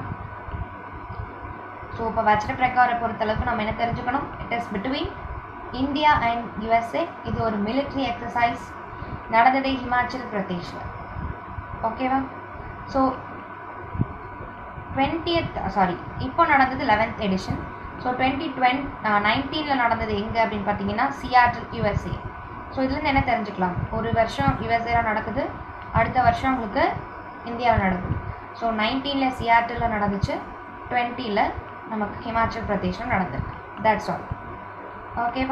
ஸோ இப்போ வச்சிட பிரகாரை பொறுத்தளவுக்கு நம்ம என்ன தெரிஞ்சுக்கணும் it is between India and USA இது ஒரு military எக்ஸசைஸ் நடந்ததே ஹிமாச்சல் பிரதேஷில் ஓகேவா ஸோ டுவெண்ட்டியத் சாரி இப்போ நடந்தது eleventh edition so twenty twenty நைன்டீனில் நடந்தது எங்கே அப்படின்னு பார்த்தீங்கன்னா சியாட்டில் யூஎஸ்ஏ ஸோ இதுலேருந்து என்ன தெரிஞ்சுக்கலாம் ஒரு வருஷம் யூஎஸ்ஏல நடக்குது அடுத்த வருஷம் உங்களுக்கு இந்தியாவில் நடக்குது ஸோ நைன்டீனில் சியாட்டில் நடந்துச்சு டுவெண்ட்டியில் நமக்கு ஹிமாச்சல் பிரதேஷில் நடந்திருக்கு தட்ஸ் ஆல் ஓகேவா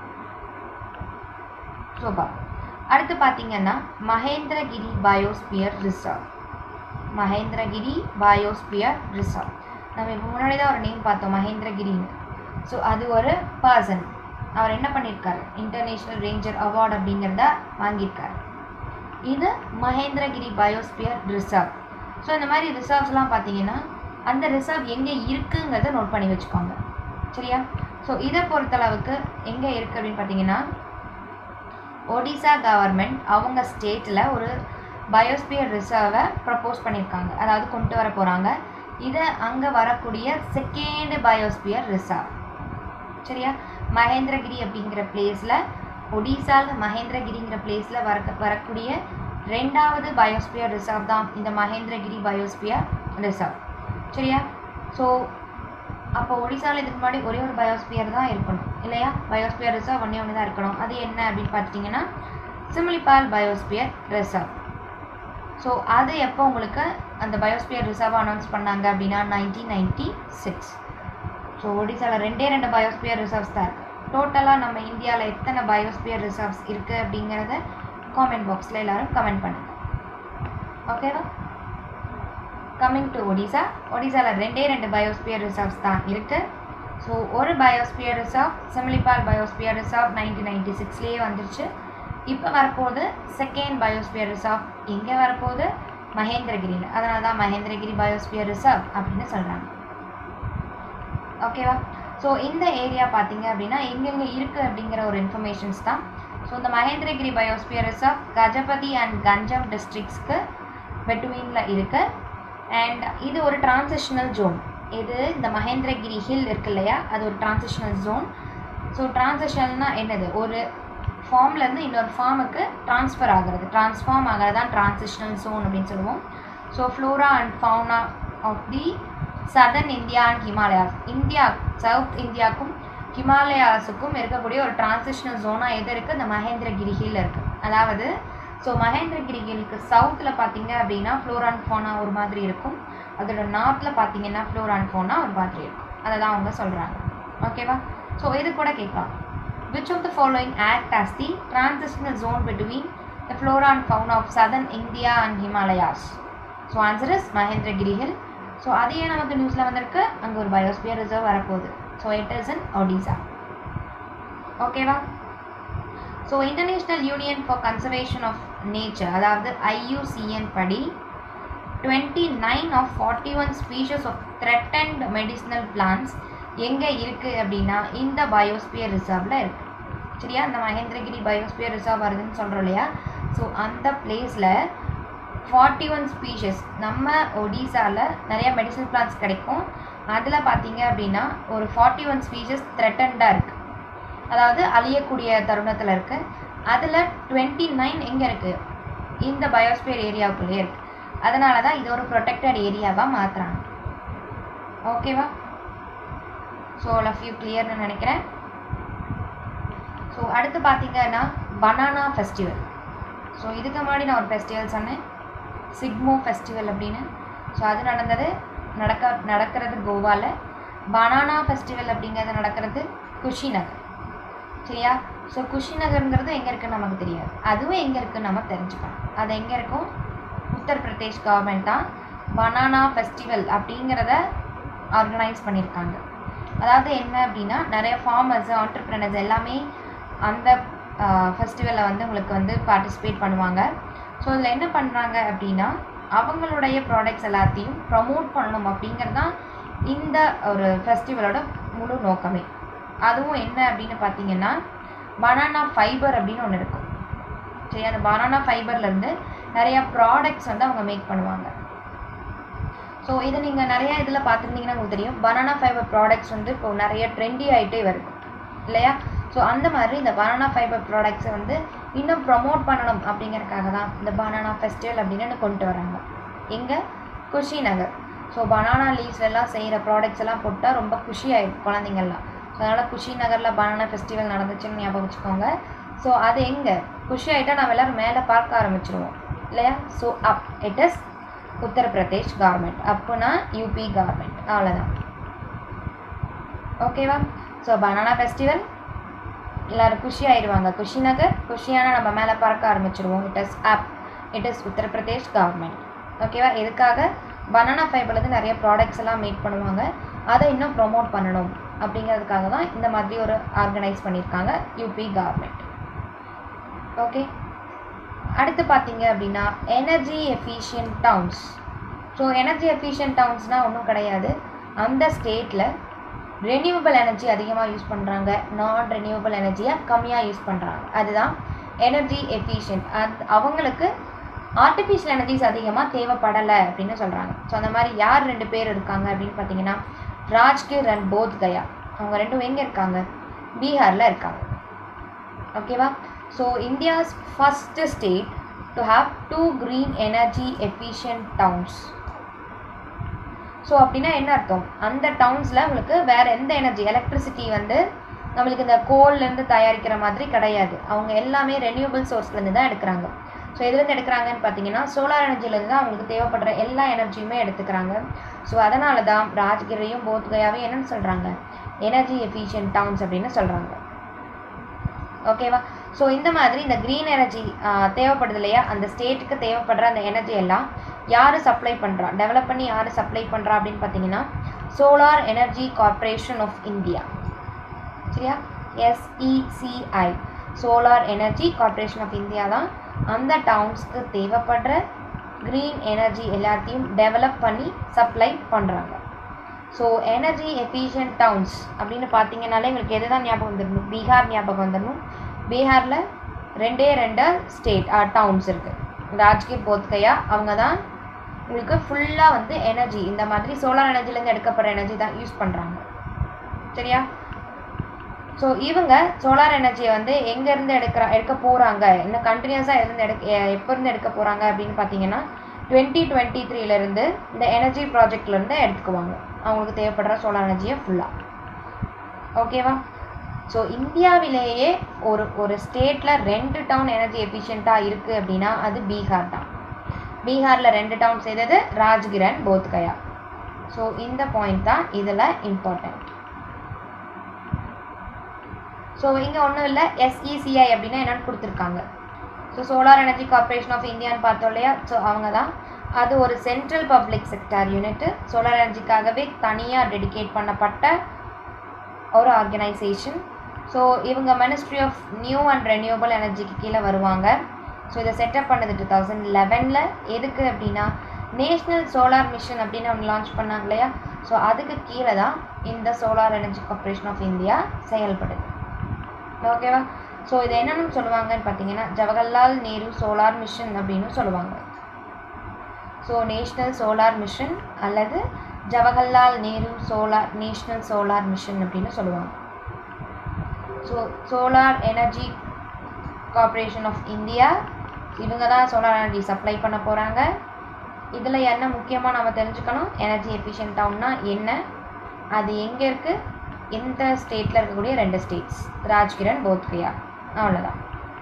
சோபா அடுத்து பார்த்தீங்கன்னா Mahendragiri biosphere reserve Mahendragiri biosphere reserve நம்ம இப்போ முன்னாடி தான் ஒரு நேம் பார்த்தோம் மகேந்திரகிரின்னு ஸோ அது ஒரு பர்சன் அவர் என்ன பண்ணியிருக்காரு இன்டர்நேஷ்னல் ரேஞ்சர் அவார்டு அப்படிங்கிறத வாங்கியிருக்காரு இது மகேந்திரகிரி பயோஸ்பியர் ரிசர்வ் ஸோ இந்த மாதிரி ரிசர்வ்ஸ்லாம் பார்த்தீங்கன்னா அந்த ரிசர்வ் எங்கே இருக்குங்கிறத நோட் பண்ணி வச்சுக்கோங்க சரியா ஸோ இதை பொறுத்தளவுக்கு எங்கே இருக்குது அப்படின்னு பார்த்தீங்கன்னா ஒடிசா கவர்மெண்ட் அவங்க ஸ்டேட்டில் ஒரு பயோஸ்பியர் ரிசர்வை ப்ரப்போஸ் பண்ணியிருக்காங்க அதாவது கொண்டு வர போகிறாங்க இதை அங்கே வரக்கூடிய செகண்ட் பயோஸ்பியர் ரிசர்வ் சரியா மகேந்திரகிரி அப்படிங்கிற பிளேஸில் ஒடிசாவில் மகேந்திரகிரிங்கிற பிளேஸில் வர வரக்கூடிய ரெண்டாவது பயோஸ்பியர் ரிசர்வ் தான் இந்த மகேந்திரகிரி பயோஸ்பியர் ரிசர்வ் சரியா ஸோ அப்போ ஒடிசாவில் இதுக்கு முன்னாடி ஒரே ஒரு பயோஸ்பியர் தான் இருக்கணும் இல்லையா பயோஸ்பியர் ரிசர்வ் ஒன்றே ஒன்று தான் இருக்கணும் அது என்ன அப்படின்னு பார்த்தீங்கன்னா சிமிலிபால் பயோஸ்பியர் ரிசர்வ் ஸோ அது எப்போ உங்களுக்கு அந்த பயோஸ்பியர் ரிசர்வ் அனௌன்ஸ் பண்ணாங்க அப்படின்னா நைன்டீன் நைன்டி சிக்ஸ் ஸோ ஒடிசாவில் ரெண்டே ரெண்டு பயோஸ்பியர் ரிசர்வ்ஸ் தான் இருக்குது டோட்டலாக நம்ம இந்தியாவில் எத்தனை பயோஸ்பியர் ரிசர்வ்ஸ் இருக்குது அப்படிங்கிறத காமெண்ட் பாக்ஸில் எல்லோரும் கமெண்ட் பண்ணுங்கள் ஓகேவா கம்மிங் டு ஒடிசா ஒடிசாவில் ரெண்டே ரெண்டு பயோஸ்பியர் ரிசர்வ்ஸ் தான் இருக்குது ஸோ ஒரு biosphere reserve Similipal biosphere reserve nineteen ninety சிக்ஸ்லேயே வந்துருச்சு இப்போ வரப்போகுது செகண்ட் பயோஸ்பியர் ரிசர்வ் எங்கே வரப்போகுது மகேந்திரகிரியில் அதனால தான் மகேந்திரகிரி பயோஸ்பியர் ரிசர்வ் அப்படின்னு சொல்கிறாங்க ஓகேவா ஸோ இந்த ஏரியா பார்த்தீங்க அப்படின்னா எங்கெங்கே இருக்குது அப்படிங்கிற ஒரு இன்ஃபர்மேஷன்ஸ் தான் ஸோ இந்த Mahendragiri biosphere reserve Gajapati and Ganjam டிஸ்ட்ரிக்ஸ்க்கு பெட்வீனில் இருக்குது அண்ட் இது ஒரு டிரான்சிஷனல் ஜோன் இது இந்த மகேந்திரகிரி ஹில் இருக்கு இல்லையா அது ஒரு டிரான்சிஷனல் ஜோன் ஸோ டிரான்சிஷனல்னா என்னது ஒரு ஃபார்ம்லேருந்து இன்னொரு ஃபார்முக்கு ட்ரான்ஸ்ஃபர் ஆகிறது ட்ரான்ஸ்ஃபார்ம் ஆகிறது தான் டிரான்சிஷனல் ஜோன் அப்படின்னு சொல்லுவோம் so flora and fauna of the southern India and Himalayas India south இந்தியாவுக்கும் ஹிமாலயாஸுக்கும் இருக்கக்கூடிய ஒரு டிரான்சிஷனல் ஜோனாக எது இருக்குது இந்த மகேந்திரகிரி ஹில் இருக்குது அதாவது ஸோ மகேந்திரகிரி ஹில்க்கு சவுத்தில் பார்த்தீங்க அப்படின்னா ஃப்ளோரா அண்ட் ஃபோனா ஒரு மாதிரி இருக்கும் அதோட நார்த்தில் பார்த்தீங்கன்னா ஃப்ளோரா அண்ட் ஃபோனா ஒரு மாதிரி இருக்கும் அதை தான் அவங்க சொல்கிறாங்க ஓகேவா ஸோ இது கூட கேட்கலாம் which of the following act as the transitional zone between the flora and fauna of southern India and Himalayas? So answer is Mahendragiri Hill. So அதையே நமக்கு நியூஸில் வந்திருக்கு அங்கே ஒரு பயோஸ்பியர் ரிசர்வ் வரப்போகுது so it is in Odisha ஓகேவா so international union for conservation of nature அதாவது IUCN படி twenty nine of forty one species of threatened medicinal plants எங்கே இருக்குது அப்படின்னா இந்த பயோஸ்பியர் ரிசர்வில் இருக்குது சரியா இந்த மகேந்திரகிரி பயோஸ்பியர் ரிசர்வ் வருதுன்னு சொல்கிறோம் இல்லையா ஸோ அந்த பிளேஸில் ஃபார்ட்டி ஒன் ஸ்பீஷஸ் நம்ம ஒடிசாவில் நிறைய மெடிசனல் பிளான்ஸ் கிடைக்கும் அதில் பார்த்தீங்க அப்படின்னா ஒரு ஃபார்ட்டி ஒன் ஸ்பீஷஸ் த்ரெட்டண்டாக இருக்குது அதாவது அழியக்கூடிய தருணத்தில் இருக்குது அதில் டுவெண்ட்டி நைன் எங்கே இருக்குது இந்த பயோஸ்பியர் ஏரியாவுக்குள்ளேயே இருக்குது அதனால தான் இது ஒரு ப்ரொடெக்டட் ஏரியாவாக மாற்றுறாங்க ஓகேவா ஸோ ஆல் ஆஃப் யூ கிளியர்னு நினைக்கிறேன் ஸோ அடுத்து பார்த்தீங்கன்னா பனானா ஃபெஸ்டிவல் ஸோ இதுக்கு முன்னாடி நான் ஒரு ஃபெஸ்டிவல் சொன்னேன் சிக்மோ ஃபெஸ்டிவல் அப்படின்னு ஸோ அது நடந்தது நடக்க நடக்கிறது கோவாவில் பனானா ஃபெஸ்டிவல் அப்படிங்கிறது நடக்கிறது குஷிநகர் சரியா ஸோ குஷிநகருங்கிறது எங்கே இருக்குன்னு நமக்கு தெரியாது அதுவும் எங்கே இருக்குன்னு நம்ம தெரிஞ்சுக்கணும் அது எங்கே இருக்கும் உத்தரப்பிரதேஷ் கவர்மெண்ட் தான் பனானா ஃபெஸ்டிவல் அப்படிங்கிறத ஆர்கனைஸ் பண்ணியிருக்காங்க அதாவது என்ன அப்படின்னா நிறைய ஃபார்மர்ஸ் ஆண்டர்பிரினர்ஸ் எல்லாமே அந்த ஃபெஸ்டிவலில் வந்து உங்களுக்கு வந்து பார்ட்டிசிபேட் பண்ணுவாங்க ஸோ இதில் என்ன பண்ணுறாங்க அப்படின்னா அவங்களுடைய ப்ராடக்ட்ஸ் எல்லாத்தையும் ப்ரமோட் பண்ணணும் அப்படிங்கிறது தான் இந்த ஒரு ஃபெஸ்டிவலோட முழு நோக்கமே அதுவும் என்ன அப்படின்னு பார்த்தீங்கன்னா பனானா ஃபைபர் அப்படின்னு ஒன்று இருக்கும் சரி அந்த பனானா ஃபைபர்லேருந்து நிறையா ப்ராடக்ட்ஸ் வந்து அவங்க மேக் பண்ணுவாங்க ஸோ இதை நீங்கள் நிறைய இதில் பார்த்துருந்தீங்கன்னா உங்களுக்கு தெரியும் பனானா ஃபைபர் ப்ராடக்ட்ஸ் வந்து இப்போ நிறைய ட்ரெண்டி ஆகிட்டே வருது இல்லையா ஸோ அந்த மாதிரி இந்த பனானா ஃபைபர் ப்ராடக்ட்ஸை வந்து இன்னும் ப்ரமோட் பண்ணணும் அப்படிங்கறதுக்காக தான் இந்த பனானா ஃபெஸ்டிவல் அப்படின்னு கொண்டு வராங்க எங்கே குஷி நகர் ஸோ பனானா லீவ்ஸ்லாம் செய்கிற ப்ராடக்ட்ஸ் எல்லாம் போட்டால் ரொம்ப குஷி ஆயிடும் குழந்தைங்கள்லாம் ஸோ அதனால் குஷி நகரில் பனானா ஃபெஸ்டிவல் நடந்துச்சுன்னு ஞாபகம் வச்சுக்கோங்க ஸோ அது எங்கே குஷி ஆகிட்டா நம்ம எல்லோரும் மேலே பார்க்க ஆரம்பிச்சிருவோம் இல்லையா so up it is Uttar Pradesh government அப்புனா யூபி கவர்மெண்ட் அவ்வளோதான் ஓகேவா ஸோ பனானா ஃபெஸ்டிவல் எல்லோரும் குஷி ஆயிடுவாங்க குஷி நகர் குஷியான நம்ம மேலே பறக்க ஆரம்பிச்சிடுவோம் it is up it is Uttar Pradesh government ஓகேவா எதுக்காக பனானா ஃபைபர்லேருந்து நிறைய ப்ராடக்ட்ஸ் எல்லாம் மேக் பண்ணுவாங்க அதை இன்னும் ப்ரொமோட் பண்ணணும் அப்படிங்கிறதுக்காக தான் இந்த மாதிரி ஒரு ஆர்கனைஸ் பண்ணியிருக்காங்க யூபி கவர்மெண்ட் ஓகே அடுத்து பார்த்தீங்க அப்படின்னா energy efficient towns so energy efficient டவுன்ஸ்னால் ஒன்றும் கிடையாது அந்த ஸ்டேட்டில் ரெனியூவபிள் எனர்ஜி அதிகமாக யூஸ் பண்ணுறாங்க நான் ரெனியூவபிள் எனர்ஜியை கம்மியாக யூஸ் பண்ணுறாங்க அதுதான் எனர்ஜி எஃபிஷியன்ட் அது அவங்களுக்கு ஆர்டிஃபிஷியல் எனர்ஜிஸ் அதிகமாக தேவைப்படலை அப்படின்னு சொல்கிறாங்க ஸோ அந்த மாதிரி யார் ரெண்டு பேர் இருக்காங்க அப்படின்னு பார்த்தீங்கன்னா ராஜ்கிர் அண்ட் போத் கயா அவங்க ரெண்டும் எங்கே இருக்காங்க பீகாரில் இருக்காங்க ஓகேவா so India's first state to have two green energy efficient towns so அப்படின்னா என்ன அர்த்தம் அந்த டவுன்ஸில் உங்களுக்கு வேறு எந்த எனர்ஜி எலக்ட்ரிசிட்டி வந்து நம்மளுக்கு இந்த கோல்லேருந்து தயாரிக்கிற மாதிரி கிடையாது அவங்க எல்லாமே ரெனியூபிள் சோர்ஸ்லேருந்து தான் எடுக்கிறாங்க ஸோ எதுலேருந்து எடுக்கிறாங்கன்னு பார்த்தீங்கன்னா சோலார் எனர்ஜிலேருந்து தான் அவங்களுக்கு தேவைப்படுற எல்லா எனர்ஜியுமே எடுத்துக்கிறாங்க ஸோ அதனால தான் ராஜ்கிரையும் போத்கயாவையும் என்னன்னு சொல்கிறாங்க எனர்ஜி எஃபிஷியன்ட் டவுன்ஸ் அப்படின்னு சொல்கிறாங்க ஓகேவா ஸோ இந்த மாதிரி இந்த க்ரீன் எனர்ஜி தேவைப்படுது இல்லையா அந்த ஸ்டேட்டுக்கு தேவைப்படுற அந்த எனர்ஜி எல்லாம் யார் சப்ளை பண்ணுறா டெவலப் பண்ணி யார் சப்ளை பண்ணுறா அப்படின்னு பார்த்தீங்கன்னா solar energy corporation of India சரியா SECI solar energy corporation of India தான் அந்த டவுன்ஸ்க்கு தேவைப்படுற க்ரீன் எனர்ஜி எல்லாத்தையும் டெவலப் பண்ணி சப்ளை பண்ணுறாங்க ஸோ எனர்ஜி எஃபிஷியன்ட் டவுன்ஸ் அப்படின்னு பார்த்தீங்கனாலே எங்களுக்கு எது தான் ஞாபகம் வந்துடணும் பீகார் ஞாபகம் வந்துடணும் பீகாரில் ரெண்டே ரெண்டு ஸ்டேட் டவுன்ஸ் இருக்குது ராஜ்கீர் போத்கயா அவங்க தான் உங்களுக்கு ஃபுல்லாக வந்து எனர்ஜி இந்த மாதிரி சோலார் எனர்ஜிலேருந்து எடுக்கப்படுற எனர்ஜி தான் யூஸ் பண்ணுறாங்க சரியா ஸோ இவங்க சோலார் எனர்ஜியை வந்து எங்கேருந்து எடுக்கிற எடுக்க போகிறாங்க இன்னும் கண்டினியூஸாக இருந்து எடுக்க எப்போ இருந்து எடுக்க போகிறாங்க அப்படின்னு பார்த்தீங்கன்னா டுவெண்ட்டி டுவெண்ட்டி த்ரீலேருந்து இந்த எனர்ஜி ப்ராஜெக்ட்லேருந்து எடுத்துக்குவாங்க அவங்களுக்கு தேவைப்படுற சோலார் எனர்ஜியை ஃபுல்லாக ஓகேவா ஸோ இந்தியாவிலேயே ஒரு ஒரு ஸ்டேட்டில் ரெண்டு டவுன் எனர்ஜி எஃபிஷியண்ட்டாக இருக்குது அப்படின்னா அது பீகார் தான் பீகாரில் ரெண்டு டவுன் செய்தது ராஜ்கிரன் போத்கயா ஸோ இந்த பாயிண்ட் தான் இதில் இம்பார்ட்டண்ட் ஸோ இங்கே ஒன்றும் இல்லை எஸ்இசிஐ அப்படின்னா என்னென்னு கொடுத்துருக்காங்க so solar energy corporation of இந்தியான்னு பார்த்தோம் இல்லையா ஸோ அவங்க தான் அது ஒரு central public sector unit solar எனர்ஜிக்காகவே தனியாக டெடிகேட் பண்ணப்பட்ட ஒரு ஆர்கனைசேஷன் ஸோ இவங்க ministry of new and renewable எனர்ஜிக்கு கீழே வருவாங்க ஸோ இதை செட்டப் பண்ணது டூ தௌசண்ட் லெவனில் எதுக்கு அப்படின்னா நேஷ்னல் சோலார் மிஷன் அப்படின்னு ஒன்று லான்ச் பண்ணாங்க இல்லையா ஸோ அதுக்கு கீழே தான் இந்த solar energy corporation of India செயல்படுது ஓகேவா ஸோ இது என்னென்னு சொல்லுவாங்கன்னு பார்த்தீங்கன்னா ஜவஹர்லால் நேரு சோலார் மிஷன் அப்படின்னு சொல்லுவாங்க ஸோ நேஷ்னல் சோலார் மிஷன் அல்லது Jawaharlal Nehru solar national solar mission அப்படின்னு சொல்லுவாங்க so solar energy corporation of India இவங்க தான் சோலார் எனர்ஜி சப்ளை பண்ண போகிறாங்க இதில் என்ன முக்கியமாக நம்ம தெரிஞ்சுக்கணும் எனர்ஜி எஃபிஷியன்ட் டவுன்னா என்ன அது எங்கே இருக்குது எந்த ஸ்டேட்டில் இருக்கக்கூடிய ரெண்டு ஸ்டேட்ஸ் ராஜ்கிரண் போத்கயா அவ்வளோதான்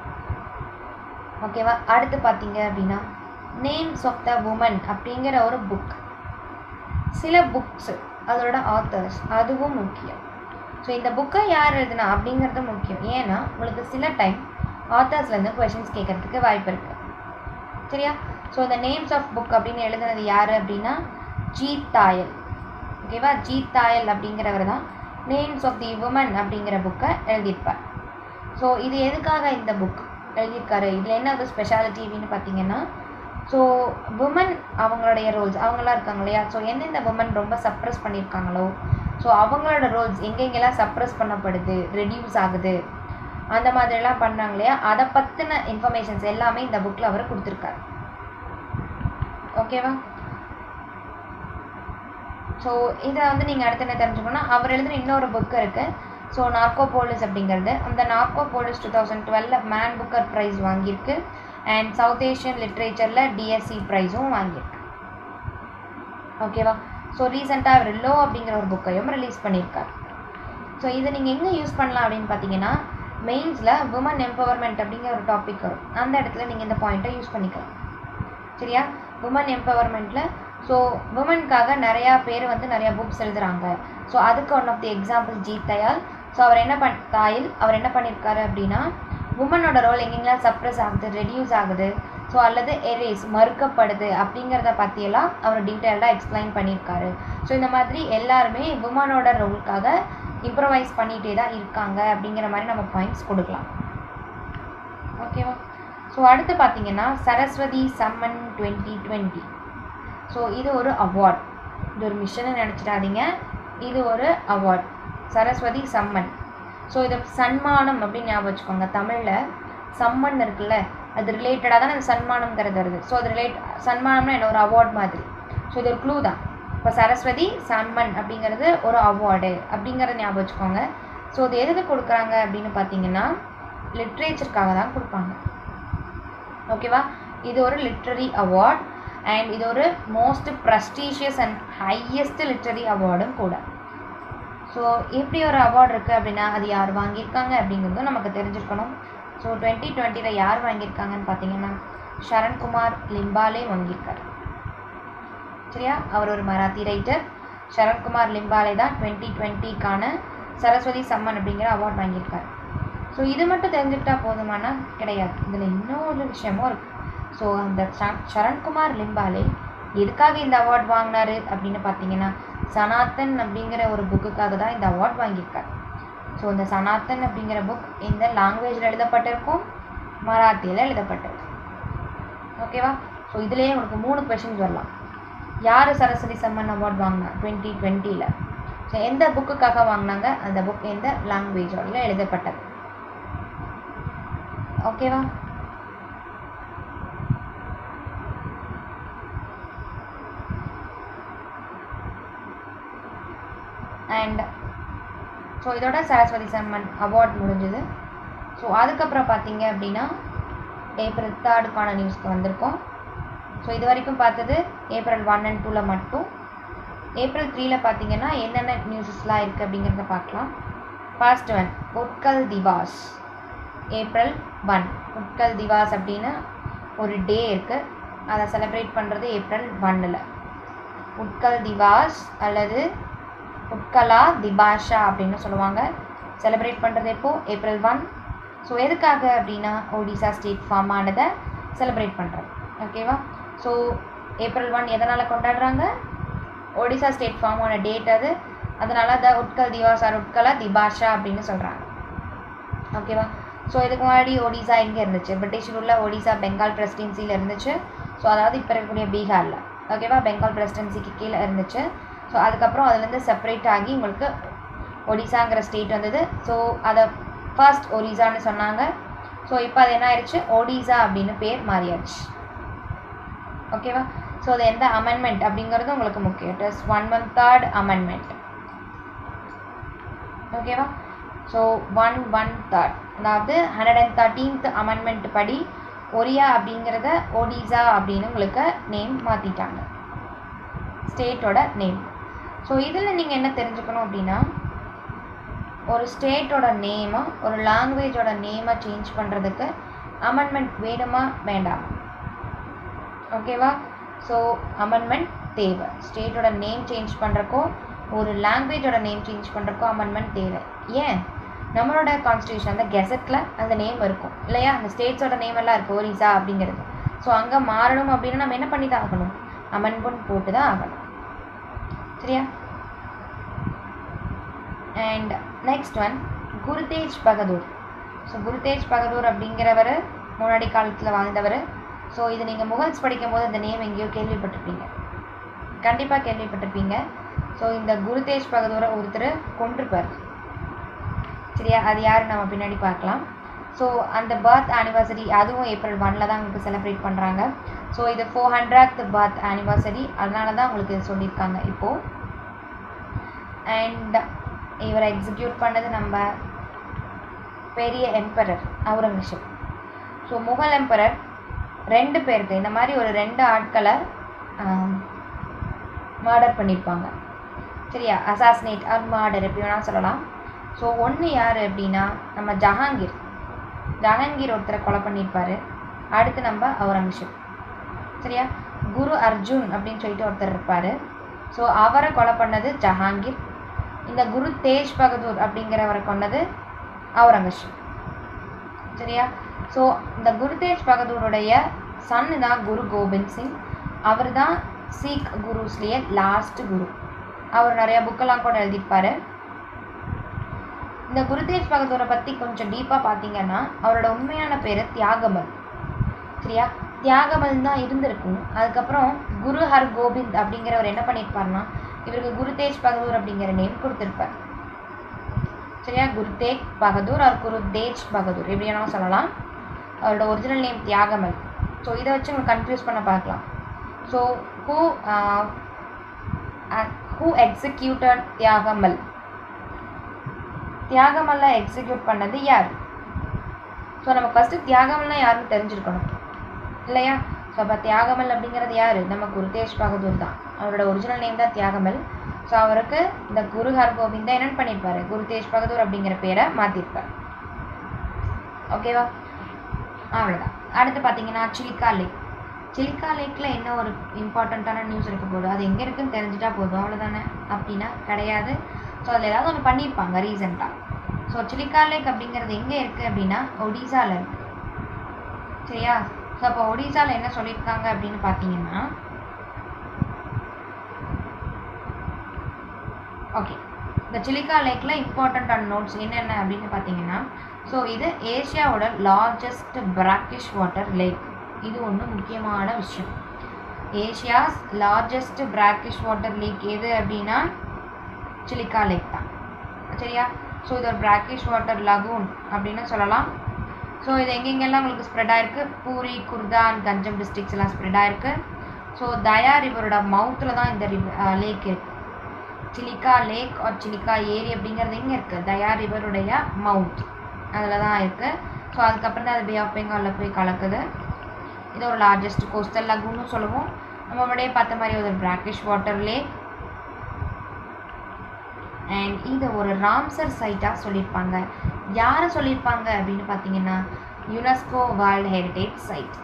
ஓகேவா அடுத்து பார்த்தீங்க அப்படின்னா நேம்ஸ் ஆஃப் த உமன் அப்படிங்கிற ஒரு புக் சில புக்ஸு அதோட ஆத்தர்ஸ் அதுவும் முக்கியம் ஸோ இந்த புக்கை யார் எழுதுனா அப்படிங்கிறது முக்கியம் ஏன்னா உங்களுக்கு சில டைம் ஆத்தர்ஸ்லேருந்து கொஷின்ஸ் கேட்கறதுக்கு வாய்ப்பு இருக்குது சரியா ஸோ இந்த நேம்ஸ் ஆஃப் புக் அப்படின்னு எழுதுனது யார் அப்படின்னா ஜீத் தாயல் ஓகேவா ஜீத் தாயல் அப்படிங்கிறவர் தான் நேம்ஸ் ஆஃப் தி உமன் அப்படிங்கிற புக்கை எழுதியிருப்பார் ஸோ இது எதுக்காக இந்த புக் எழுதியிருக்காரு இதில் என்ன ஒரு ஸ்பெஷாலிட்டி அப்படின்னு பார்த்தீங்கன்னா ஸோ உமன் அவங்களுடைய ரோல்ஸ் அவங்களாம் இருக்காங்க இல்லையா ஸோ எந்தெந்த உமன் ரொம்ப சப்ரஸ் பண்ணியிருக்காங்களோ ஸோ அவங்களோட ரோல்ஸ் எங்கெங்கெல்லாம் சப்ரஸ் பண்ணப்படுது ரெடியூஸ் ஆகுது அந்த மாதிரிலாம் பண்ணாங்க இல்லையா அதை பற்றின இன்ஃபர்மேஷன்ஸ் எல்லாமே இந்த புக்கில் அவர் கொடுத்துருக்காரு ஓகேவா ஸோ இதை வந்து நீங்கள் அடுத்து என்ன தெரிஞ்சுக்கணும்னா அவர் எழுதின இன்னொரு புக் இருக்குது ஸோ நார்கோபோலிஸ் அப்படிங்கிறது அந்த Narcopolis two thousand twelve Man Booker prize வாங்கியிருக்கு அண்ட் சவுத் ஏஷியன் லிட்ரேச்சரில் டிஎஸ்சி ப்ரைஸும் வாங்கியிருக்கு ஓகேவா ஸோ ரீசெண்டாக அவர் லோ அப்படிங்கிற ஒரு புக்கையும் ரிலீஸ் பண்ணியிருக்கார் ஸோ இதை நீங்கள் எங்கே யூஸ் பண்ணலாம் அப்படின்னு பார்த்தீங்கன்னா மெயின்ஸில் உமன் எம்பவர்மெண்ட் அப்படிங்கிற ஒரு டாபிக் வரும் அந்த இடத்துல நீங்கள் இந்த பாயிண்ட்டை யூஸ் பண்ணிக்கலாம் சரியா உமன் எம்பவர்மெண்ட்டில் ஸோ உமனுக்காக நிறையா பேர் வந்து நிறையா புக்ஸ் எழுதுகிறாங்க ஸோ அதுக்கு one of the example Jeet Thayil so அவர் என்ன பண் தாயில் அவர் என்ன பண்ணியிருக்காரு அப்படின்னா உமனோட ரோல் எங்கெங்கெல்லாம் சப்ரஸ் ஆகுது ரெடியூஸ் ஆகுது ஸோ அல்லது எரேஸ் மறுக்கப்படுது அப்படிங்கிறத பற்றியெல்லாம் அவர் டீட்டெயில்டாக எக்ஸ்பிளைன் பண்ணியிருக்காரு ஸோ இந்த மாதிரி எல்லாருமே உமனோட ரோலுக்காக இம்ப்ரவைஸ் பண்ணிகிட்டே தான் இருக்காங்க அப்படிங்கிற மாதிரி நம்ம பாயிண்ட்ஸ் கொடுக்கலாம் ஓகேவா ஸோ அடுத்து பார்த்தீங்கன்னா Saraswati Samman twenty twenty so இது ஒரு அவார்ட் இது ஒரு மிஷனை நினச்சிடாதீங்க இது ஒரு அவார்ட் சரஸ்வதி சம்மன் ஸோ இது சன்மானம் அப்படின்னு ஞாபகம் வச்சுக்கோங்க தமிழில் சம்மன் இருக்குல்ல அது ரிலேட்டடாக தான் அந்த சன்மானம்ங்கிறது வருது ஸோ அது ரிலேட் சன்மானம்னா என்ன ஒரு அவார்ட் மாதிரி ஸோ இது ஒரு க்ளூ தான் இப்போ சரஸ்வதி சம்மன் அப்படிங்கிறது ஒரு அவார்டு அப்படிங்கிறத ஞாபகம் வச்சுக்கோங்க ஸோ இது எதுக்கு கொடுக்குறாங்க அப்படின்னு பார்த்தீங்கன்னா லிட்ரேச்சருக்காக தான் கொடுப்பாங்க ஓகேவா இது ஒரு லிட்ரரி அவார்ட் அண்ட் இது ஒரு most prestigious and highest literary அவார்டும் கூட ஸோ இப்படி ஒரு அவார்டு இருக்குது அப்படின்னா அது யார் வாங்கியிருக்காங்க அப்படிங்கிறதும் நமக்கு தெரிஞ்சிருக்கணும் ஸோ டுவெண்ட்டி டுவெண்ட்டியில் யார் வாங்கியிருக்காங்கன்னு பார்த்தீங்கன்னா சரண்குமார் லிம்பாலே வாங்கியிருக்காரு சரியா அவர் ஒரு மராத்தி ரைட்டர் சரண்குமார் லிம்பாலே தான் டுவெண்ட்டி டுவெண்ட்டிக்கான சரஸ்வதி சம்மன் அப்படிங்கிற அவார்ட் வாங்கியிருக்காரு ஸோ இது மட்டும் தெரிஞ்சுக்கிட்டா போதுமானா கிடையாது இதில் இன்னொரு விஷயமும் இருக்குது ஸோ அந்த சரண்குமார் லிம்பாலே எதுக்காக இந்த அவார்ட் வாங்கினாரு அப்படின்னு பார்த்தீங்கன்னா சனாத்தன் அப்படிங்கிற ஒரு புக்குக்காக தான் இந்த அவார்ட் வாங்கியிருக்காரு ஸோ இந்த சனாத்தன் அப்படிங்கிற புக் இந்த லாங்குவேஜில் எழுதப்பட்டிருக்கும் மராத்தியில் எழுதப்பட்டிருக்கும் ஓகேவா ஸோ இதுலேயே உங்களுக்கு மூணு கொஷின்ஸ் வரலாம் யார் சரஸ்வதி சம்மன் அவார்ட் வாங்கினா டுவெண்ட்டி டுவெண்ட்டியில் ஸோ எந்த புக்குக்காக வாங்கினாங்க அந்த புக் எந்த லாங்குவேஜோட எழுதப்பட்டது ஓகேவா அண்ட் ஸோ இதோட சரஸ்வதி சம்மன் அவார்ட் முடிஞ்சுது ஸோ அதுக்கப்புறம் பார்த்தீங்க அப்படின்னா ஏப்ரல் தேர்டுக்கான நியூஸ்க்கு வந்திருக்கோம் ஸோ இது வரைக்கும் பார்த்தது ஏப்ரல் ஒன் அண்ட் டூவில் மட்டும் ஏப்ரல் த்ரீல பார்த்தீங்கன்னா என்னென்ன நியூஸஸ்லாம் இருக்குது அப்படிங்கிறத பார்க்கலாம் first one Utkal Diwas April one Utkal Diwas அப்படின்னு ஒரு டே இருக்குது அதை செலிப்ரேட் பண்ணுறது ஏப்ரல் ஒன்னில் உட்கல் திவாஸ் அல்லது உட்கலா திபாஷா அப்படின்னு சொல்லுவாங்க செலிப்ரேட் பண்ணுறது எப்போது ஏப்ரல் ஒன் ஸோ எதுக்காக அப்படின்னா ஒடிசா ஸ்டேட் ஃபார்ம் ஆனதை செலிப்ரேட் பண்ணுறோம் ஓகேவா ஸோ ஏப்ரல் ஒன் எதனால் கொண்டாடுறாங்க ஒடிசா ஸ்டேட் ஃபார்ம் ஆன டேட் அது அதனால த உட்கல் திவாஸ் ஆர் உட்கலா திபாஷா அப்படின்னு சொல்கிறாங்க ஓகேவா ஸோ இதுக்கு முன்னாடி ஒடிசா எங்கே இருந்துச்சு பிரிட்டிஷ் உள்ள ஒடிசா பெங்கால் பிரசிடென்சியில் இருந்துச்சு ஸோ அதாவது இப்போ இருக்கக்கூடிய பீகாரில் ஓகேவா பெங்கால் பிரசிடென்சிக்கு கீழே இருந்துச்சு ஸோ அதுக்கப்புறம் அதுலேருந்து செப்பரேட் ஆகி உங்களுக்கு ஒடிசாங்கிற ஸ்டேட் வந்தது ஸோ அதை ஃபர்ஸ்ட் ஒரிசான்னு சொன்னாங்க ஸோ இப்போ அது என்ன ஆயிடுச்சு ஒடிசா அப்படின்னு பேர் மாறியாச்சு ஓகேவா ஸோ அது எந்த அமெண்ட்மெண்ட் அப்படிங்கிறது உங்களுக்கு முக்கியம் it is one one third amendment ஓகேவா ஸோ ஒன் ஒன் தேர்ட் அதாவது ஹண்ட்ரட் அண்ட் தேர்ட்டீன்த் அமெண்ட்மெண்ட் படி ஒரியா அப்படிங்கிறத ஒடிசா அப்படின்னு உங்களுக்கு நேம் மாற்றிட்டாங்க ஸ்டேட்டோட நேம் ஸோ இதில் நீங்கள் என்ன தெரிஞ்சுக்கணும் அப்படின்னா ஒரு ஸ்டேட்டோட நேமை ஒரு லாங்குவேஜோட நேமை சேஞ்ச் பண்ணுறதுக்கு அமெண்ட்மெண்ட் வேணுமா வேண்டாம் ஓகேவா ஸோ அமெண்ட்மெண்ட் தேவை ஸ்டேட்டோட நேம் சேஞ்ச் பண்ணுறக்கோ ஒரு லாங்குவேஜோட நேம் சேஞ்ச் பண்ணுறக்கோ அமெண்ட்மெண்ட் தேவை ஏன் நம்மளோட கான்ஸ்டியூஷன் அந்த கெசட்டில் அந்த நேம் இருக்கும் இல்லையா அந்த ஸ்டேட்ஸோட நேம் எல்லாம் இருக்குது ஒரிசா அப்படிங்கிறது ஸோ அங்கே மாறணும் அப்படின்னா நம்ம என்ன பண்ணி தான் ஆகணும் அமெண்ட்மெண்ட் போட்டு தான் ஆகணும் சரியா and next one குருதேஜ் Bahadur so குருதேஜ் Bahadur அப்படிங்கிறவர் முன்னாடி காலத்தில் வாழ்ந்தவர் ஸோ இது நீங்கள் முகல்ஸ் படிக்கும்போது இந்த நேம் எங்கேயோ கேள்விப்பட்டிருப்பீங்க கண்டிப்பாக கேள்விப்பட்டிருப்பீங்க ஸோ இந்த குரு தேஜ் பகதூரை ஒருத்தர் கொண்டிருப்பார் சரியா அது யார் நம்ம பின்னாடி பார்க்கலாம் ஸோ அந்த பர்த் ஆனிவர்சரி அதுவும் ஏப்ரல் ஒனில் தான் உங்களுக்கு செலிப்ரேட் பண்ணுறாங்க ஸோ இது ஃபோர் ஹண்ட்ரட் பர்த் ஆனிவர்சரி அதனால தான் உங்களுக்கு சொல்லியிருக்காங்க இப்போது அண்ட் இவரை எக்ஸிக்யூட் பண்ணது நம்ம பெரிய emperor Aurangzeb so Mughal emperor ரெண்டு பேருக்கு இந்த மாதிரி ஒரு ரெண்டு ஆட்களை மர்டர் பண்ணியிருப்பாங்க சரியா அசாசினேட் ஆர் மர்டர் எப்படி வேணால் சொல்லலாம் ஸோ ஒன்று யார் அப்படின்னா நம்ம ஜஹாங்கீர் ஜஹாங்கீர் ஒருத்தரை கொலை பண்ணியிருப்பார் அடுத்து நம்ம அவுரங்கசீப் சரியா குரு அர்ஜுன் அப்படின்னு சொல்லிட்டு ஒருத்தர் இருப்பார் ஸோ அவரை கொலை பண்ணது ஜஹாங்கீர் இந்த குரு தேஜ் பகதூர் அப்படிங்கிறவரை கொண்டது அவுரங்கசீப் சரியா ஸோ இந்த குரு தேஜ் பகதூருடைய சன்னு தான் குரு கோபிந்த் சிங் அவர் தான் சீக் குருஸ்லேயே லாஸ்ட் குரு அவர் நிறைய புக்கெல்லாம் கூட எழுதியிருப்பாரு இந்த குருதேஜ் பகதூரை பற்றி கொஞ்சம் டீப்பாக பார்த்தீங்கன்னா அவரோட உண்மையான பேர் தியாகமல் சரியா தியாகமல் தான் இருந்திருக்கும் அதுக்கப்புறம் குரு ஹர் கோபிந்த் அப்படிங்கிறவர் என்ன பண்ணியிருப்பார்னா இவருக்கு குருதேஜ் பகதூர் அப்படிங்கிற நேம் கொடுத்துருப்பார் சரியா குருதேஜ் பகதூர் அவர் குருதேஜ் பகதூர் எப்படி வேணாலும் சொல்லலாம் அவரோட ஒரிஜினல் நேம் தியாகமல் ஸோ இதை வச்சு உங்களுக்கு கன்ஃபியூஸ் பண்ண பார்க்கலாம் ஸோ ஹூ ஹூ எக்ஸிக்யூட்டட் தியாகமல் தியாகமல்ல எக்ஸிக்யூட் பண்ணது யார் ஸோ நம்ம ஃபஸ்ட்டு தியாகமல்னா யாருன்னு தெரிஞ்சிருக்கணும் இல்லையா ஸோ அப்போ தியாகமல் அப்படிங்கிறது யார் நம்ம குருதேஷ் பகதூர் தான் அவரோட ஒரிஜினல் நேம் தான் தியாகமல் ஸோ அவருக்கு இந்த குரு ஹர்கோவிந்த் தான் என்னென்னு பண்ணியிருப்பாரு குருதேஷ் பகதூர் அப்படிங்கிற பேரை மாற்றிருப்பார் ஓகேவா அவ்வளோதான் அடுத்து பார்த்தீங்கன்னா சிலிக்கா லேக் சிலிக்கா லேக்கில் என்ன ஒரு இம்பார்ட்டண்ட்டான நியூஸ் இருக்க போதும் அது எங்கே இருக்குன்னு தெரிஞ்சுட்டா போதும் அவ்வளோதானே அப்படின்னா கிடையாது ஸோ அதில் ஏதாவது ஒன்று பண்ணியிருப்பாங்க ரீசெண்டாக ஸோ சிலிக்கா லேக் அப்படிங்கிறது எங்கே இருக்குது அப்படின்னா ஒடிசாவில் இருக்குது சரியா ஸோ அப்போ ஒடிசாவில் என்ன சொல்லியிருக்காங்க அப்படின்னு பார்த்தீங்கன்னா ஓகே இந்த சிலிக்கா லேக்கில் இம்பார்ட்டண்ட்டான நோட்ஸ் என்னென்ன அப்படின்னு பார்த்தீங்கன்னா ஸோ இது ஏஷியாவோட லார்ஜஸ்ட் பிராக்கிஷ் வாட்டர் லேக் இது ஒன்று முக்கியமான விஷயம் Asia's largest brackish water lake எது அப்படின்னா சிலிக்கா லேக் தான் சரியா ஸோ இது ஒரு பிராக்கிஷ் வாட்டர் லகூன் அப்படின்னு சொல்லலாம் ஸோ இது எங்கெங்கெல்லாம் உங்களுக்கு ஸ்ப்ரெட் ஆயிருக்கு பூரி குர்தா அண்ட் கஞ்சம் டிஸ்ட்ரிக்ஸ் எல்லாம் ஸ்ப்ரெட் ஆயிருக்கு ஸோ தயா ரிவரோட மவுத்தில் தான் இந்த லேக் இருக்குது சிலிக்கா லேக் ஆர் சிலிக்கா ஏரி அப்படிங்கிறது எங்கே இருக்குது தயா ரிவருடைய மவுத் அதில் தான் இருக்குது ஸோ அதுக்கப்புறம் தான் அது பே ஆஃப் பெங்காலில் போய் கலக்குது இது ஒரு லார்ஜஸ்ட் கோஸ்டல் லகுன்னு சொல்லுவோம் நம்ம முன்னாடியே பார்த்த மாதிரி ஒரு பிராக்கிஷ் வாட்டர் லேக் அண்ட் இது ஒரு ராம்சர் சைட்டாக சொல்லியிருப்பாங்க யாரை சொல்லியிருப்பாங்க அப்படின்னு பார்த்தீங்கன்னா UNESCO world heritage site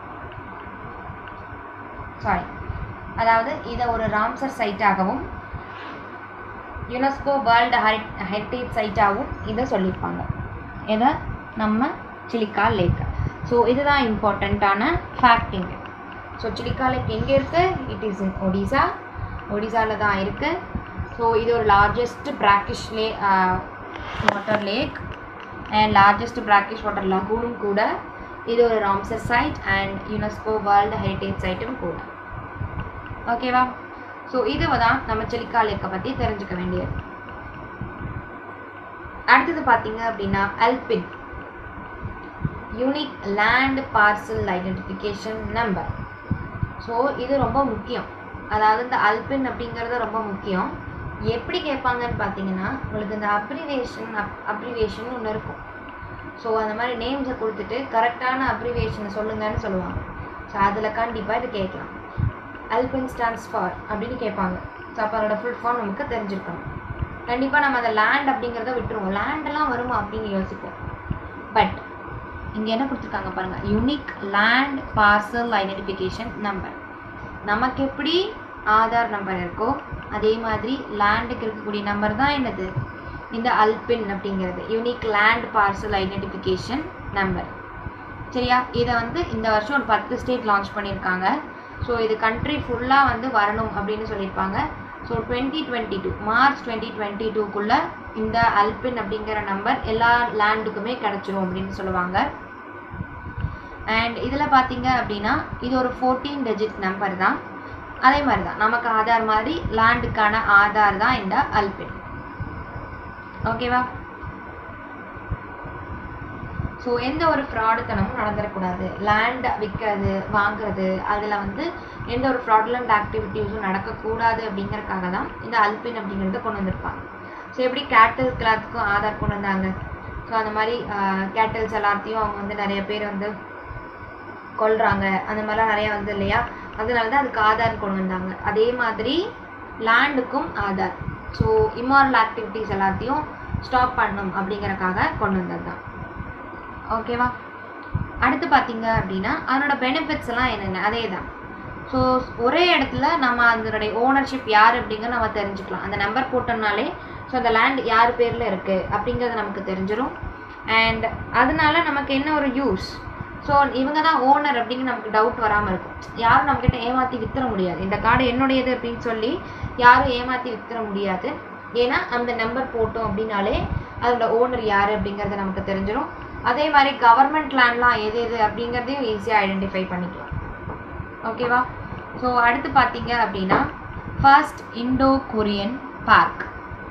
sorry அதாவது இதை ஒரு ராம்சர் சைட்டாகவும் யுனெஸ்கோ வேர்ல்டு ஹெரிட்டேஜ் சைட்டாகவும் இதை சொல்லியிருப்பாங்க இதை நம்ம சிலிக்கா லேக் ஸோ இதுதான் இம்பார்ட்டண்ட்டான ஃபேக்டிங் ஸோ சிலிக்கா லேக் எங்கே இருக்குது இட் இஸ் இன் ஒடிசா ஒடிசாவில் தான் இருக்குது ஸோ இது ஒரு largest brackish la water lake and largest brackish water லகூனும் கூட இது ஒரு Ramsar site and UNESCO world heritage சைட்டும் கூட ஓகேவா ஸோ இது தான் நம்ம சிலிக்கா லேக்கை பற்றி தெரிஞ்சுக்க வேண்டியது அடுத்தது பார்த்தீங்க அப்படின்னா ULPIN unique land parcel identification number so இது ரொம்ப முக்கியம் அதாவது இந்த அல்பின் அப்படிங்கிறது ரொம்ப முக்கியம் எப்படி கேட்பாங்கன்னு பார்த்தீங்கன்னா உங்களுக்கு இந்த அப்ரிவேஷன் அப் அப்ரிவேஷன் ஒன்று இருக்கும் ஸோ அந்த மாதிரி நேம்ஸை கொடுத்துட்டு கரெக்டான அப்ரிவேஷனை சொல்லுங்கன்னு சொல்லுவாங்க ஸோ அதில் கண்டிப்பாக இது கேட்கலாம் அல்பின் ஸ்டாண்ட்ஸ் ஃபார் அப்படின்னு கேட்பாங்க ஸோ அப்போ அதோட ஃபுல் ஃபார்ம் நமக்கு தெரிஞ்சிருக்கணும் கண்டிப்பாக நம்ம அந்த லேண்ட் அப்படிங்கிறத விட்டுருவோம் லேண்டெல்லாம் வருமா அப்படின்னு யோசிப்போம் பட் இங்கே என்ன கொடுத்துருக்காங்க பாருங்கள் unique land parcel identification number நமக்கு எப்படி ஆதார் நம்பர் இருக்கோ அதே மாதிரி லேண்டுக்கு இருக்கக்கூடிய நம்பர் தான் என்னது இந்த அல்பின் அப்படிங்கிறது unique land parcel identification number சரியா இதை வந்து இந்த வருஷம் ஒரு பத்து ஸ்டேட் லான்ச் பண்ணியிருக்காங்க ஸோ இது கண்ட்ரி ஃபுல்லாக வந்து வரணும் அப்படின்னு சொல்லியிருப்பாங்க so twenty twenty two March twenty twenty டூக்குள்ளே இந்த அல்பின் அப்படிங்கிற நம்பர் எல்லா லேண்டுக்குமே கிடச்சிரும் அப்படின்னு சொல்லுவாங்க அண்ட் இதில் பார்த்தீங்க அப்படின்னா இது ஒரு ஃபோர்டீன் டிஜிட் நம்பர் தான் அதே மாதிரி தான் நமக்கு ஆதார் மாதிரி லேண்டுக்கான ஆதார் தான் இந்த அல்பின் ஓகேவா ஸோ எந்த ஒரு ஃப்ராடுத்தனமும் நடந்துடக்கூடாது லேண்ட் விற்கிறது வாங்குறது அதில் வந்து எந்த ஒரு ஃப்ராடுலண்ட் ஆக்டிவிட்டீஸும் நடக்கக்கூடாது அப்படிங்கறதுக்காக தான் இந்த அல்பின் அப்படிங்கிறத கொண்டு வந்திருப்பாங்க ஸோ எப்படி கேட்டல்ஸ் எல்லாத்துக்கும் ஆதார் கொண்டு வந்தாங்க ஸோ அந்த மாதிரி கேட்டல்ஸ் எல்லாத்தையும் அவங்க வந்து நிறைய பேர் வந்து கொல்றாங்க அந்த மாதிரிலாம் நிறைய வந்து இல்லையா அதனால தான் அதுக்கு ஆதார் கொண்டு வந்தாங்க அதே மாதிரி லேண்டுக்கும் ஆதார் ஸோ இம்மாரல் ஆக்டிவிட்டீஸ் எல்லாத்தையும் ஸ்டாப் பண்ணணும் அப்படிங்கறக்காக கொண்டு வந்தது தான் ஓகேவா அடுத்து பார்த்தீங்க அப்படின்னா அதனோட பெனிஃபிட்ஸ் எல்லாம் என்னென்ன அதே தான் ஸோ ஒரே இடத்துல நம்ம அதனுடைய ஓனர்ஷிப் யார் அப்படிங்கிறத நம்ம தெரிஞ்சுக்கலாம் அந்த நம்பர் போட்டோம்னாலே ஸோ அந்த லேண்ட் யார் பேரில் இருக்குது அப்படிங்கிறது நமக்கு தெரிஞ்சிடும் அண்ட் அதனால நமக்கு என்ன ஒரு யூஸ் ஸோ இவங்க தான் ஓனர் அப்படிங்கிற நமக்கு டவுட் வராமல் இருக்கும் யாரும் நம்மக்கிட்ட ஏமாற்றி வித்துற முடியாது இந்த கார்டு என்னுடையது அப்படின்னு சொல்லி யாரும் ஏமாற்றி வித்துற முடியாது ஏன்னா அந்த நம்பர் போட்டோம் அப்படின்னாலே அதோட ஓனர் யார் அப்படிங்கிறது நமக்கு தெரிஞ்சிடும் அதே மாதிரி கவர்மெண்ட் லேண்ட்லாம் எது எது அப்படிங்கிறதையும் ஈஸியாக ஐடென்டிஃபை பண்ணிக்கலாம் ஓகேவா ஸோ அடுத்து பார்த்தீங்க அப்படின்னா first Indo Korean park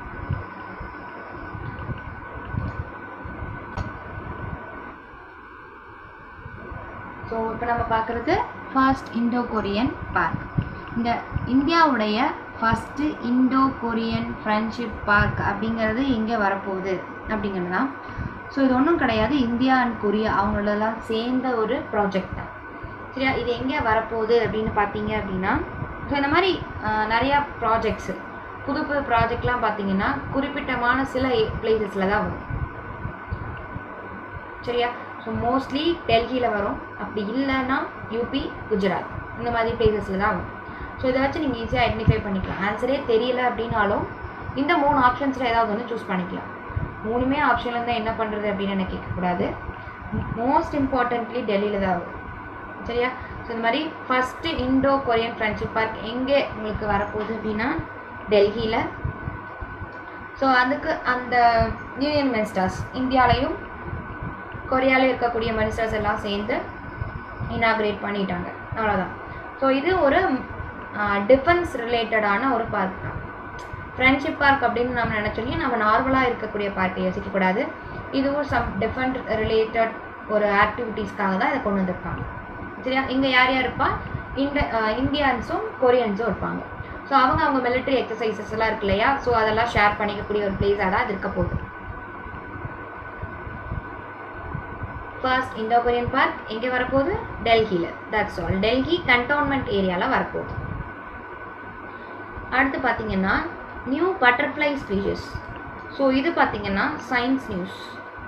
so இப்போ நம்ம பார்க்குறது ஃபர்ஸ்ட் இண்டோ கொரியன் பார்க் இந்த இந்தியாவுடைய first Indo Korean friendship park அப்படிங்கிறது எங்கே வரப்போகுது அப்படிங்கிறது தான் ஸோ இது ஒன்றும் கிடையாது இந்தியா அண்ட் கொரியா அவங்களெல்லாம் சேர்ந்த ஒரு ப்ராஜெக்ட் தான் சரியா இது எங்கே வரப்போகுது அப்படின்னு பார்த்தீங்க அப்படின்னா ஸோ இந்த மாதிரி ஆஹ், நிறையா ப்ராஜெக்ட்ஸு புது புது ப்ராஜெக்ட்லாம் பார்த்தீங்கன்னா குறிப்பிட்டமான சில பிளேசஸில் தான் வரும் சரியா ஸோ மோஸ்ட்லி டெல்லியில் வரும் அப்படி இல்லைன்னா யூபி குஜராத் இந்த மாதிரி பிளேசஸில் தான் வரும் ஸோ இதை வச்சு நீங்கள் ஈஸியாக ஐடென்டிஃபை பண்ணிக்கலாம் ஆன்சரே தெரியல அப்படின்னாலும் இந்த மூணு ஆப்ஷன்ஸில் ஏதாவது ஒன்று சூஸ் பண்ணிக்கலாம் மூணுமே ஆப்ஷனில் இருந்தால் என்ன பண்ணுறது அப்படின்னு எனக்கு கேட்கக்கூடாது மோஸ்ட் இம்பார்ட்டன்ட்லி டெல்லியில் தான் வரும் சரியா ஸோ இந்த மாதிரி first Indo Korean friendship park எங்கே உங்களுக்கு வரப்போகுது அப்படின்னா டெல்லியில் ஸோ அதுக்கு அந்த யூனியன் மினிஸ்டர்ஸ் இந்தியாலையும் கொரியாவில் இருக்கக்கூடிய மினிஸ்டர்ஸ் எல்லாம் சேர்ந்து இனாக்ரேட் பண்ணிட்டாங்க அவ்வளோதான் ஸோ இது ஒரு டிஃபென்ஸ் ரிலேட்டடான ஒரு பார்க் தான் ஃப்ரெண்ட்ஷிப் பார்க் அப்படின்னு நம்ம நினச்சோன்னே நம்ம நார்மலாக இருக்கக்கூடிய பார்க்கை யோசிக்கக்கூடாது இதுவும் சம் டிஃபெண்ட் ரிலேட்டட் ஒரு ஆக்டிவிட்டீஸ்க்காக தான் இதை கொண்டு வந்திருக்காங்க சரியா இங்கே யார் யார் இருப்பா இந்த இந்தியன்ஸும் கொரியன்ஸும் இருப்பாங்க ஸோ அவங்க அவங்க மிலிட்ரி எக்ஸசைசஸ் எல்லாம் இருக்கு இல்லையா ஸோ அதெல்லாம் ஷேர் பண்ணிக்கக்கூடிய ஒரு பிளேஸாக தான் இது இருக்க போகுது ஃபர்ஸ்ட் இந்தோ கொரியன் பார்க் எங்கே வரப்போகுது டெல்லியில் தட்ஸ் ஆல் டெல்லி கண்டோன்மெண்ட் ஏரியாவில் வரப்போகுது அடுத்து பார்த்தீங்கன்னா நியூ பட்டர்ஃப்ளை ஸ்பீஷஸ் ஸோ இது பார்த்தீங்கன்னா சயின்ஸ் நியூஸ்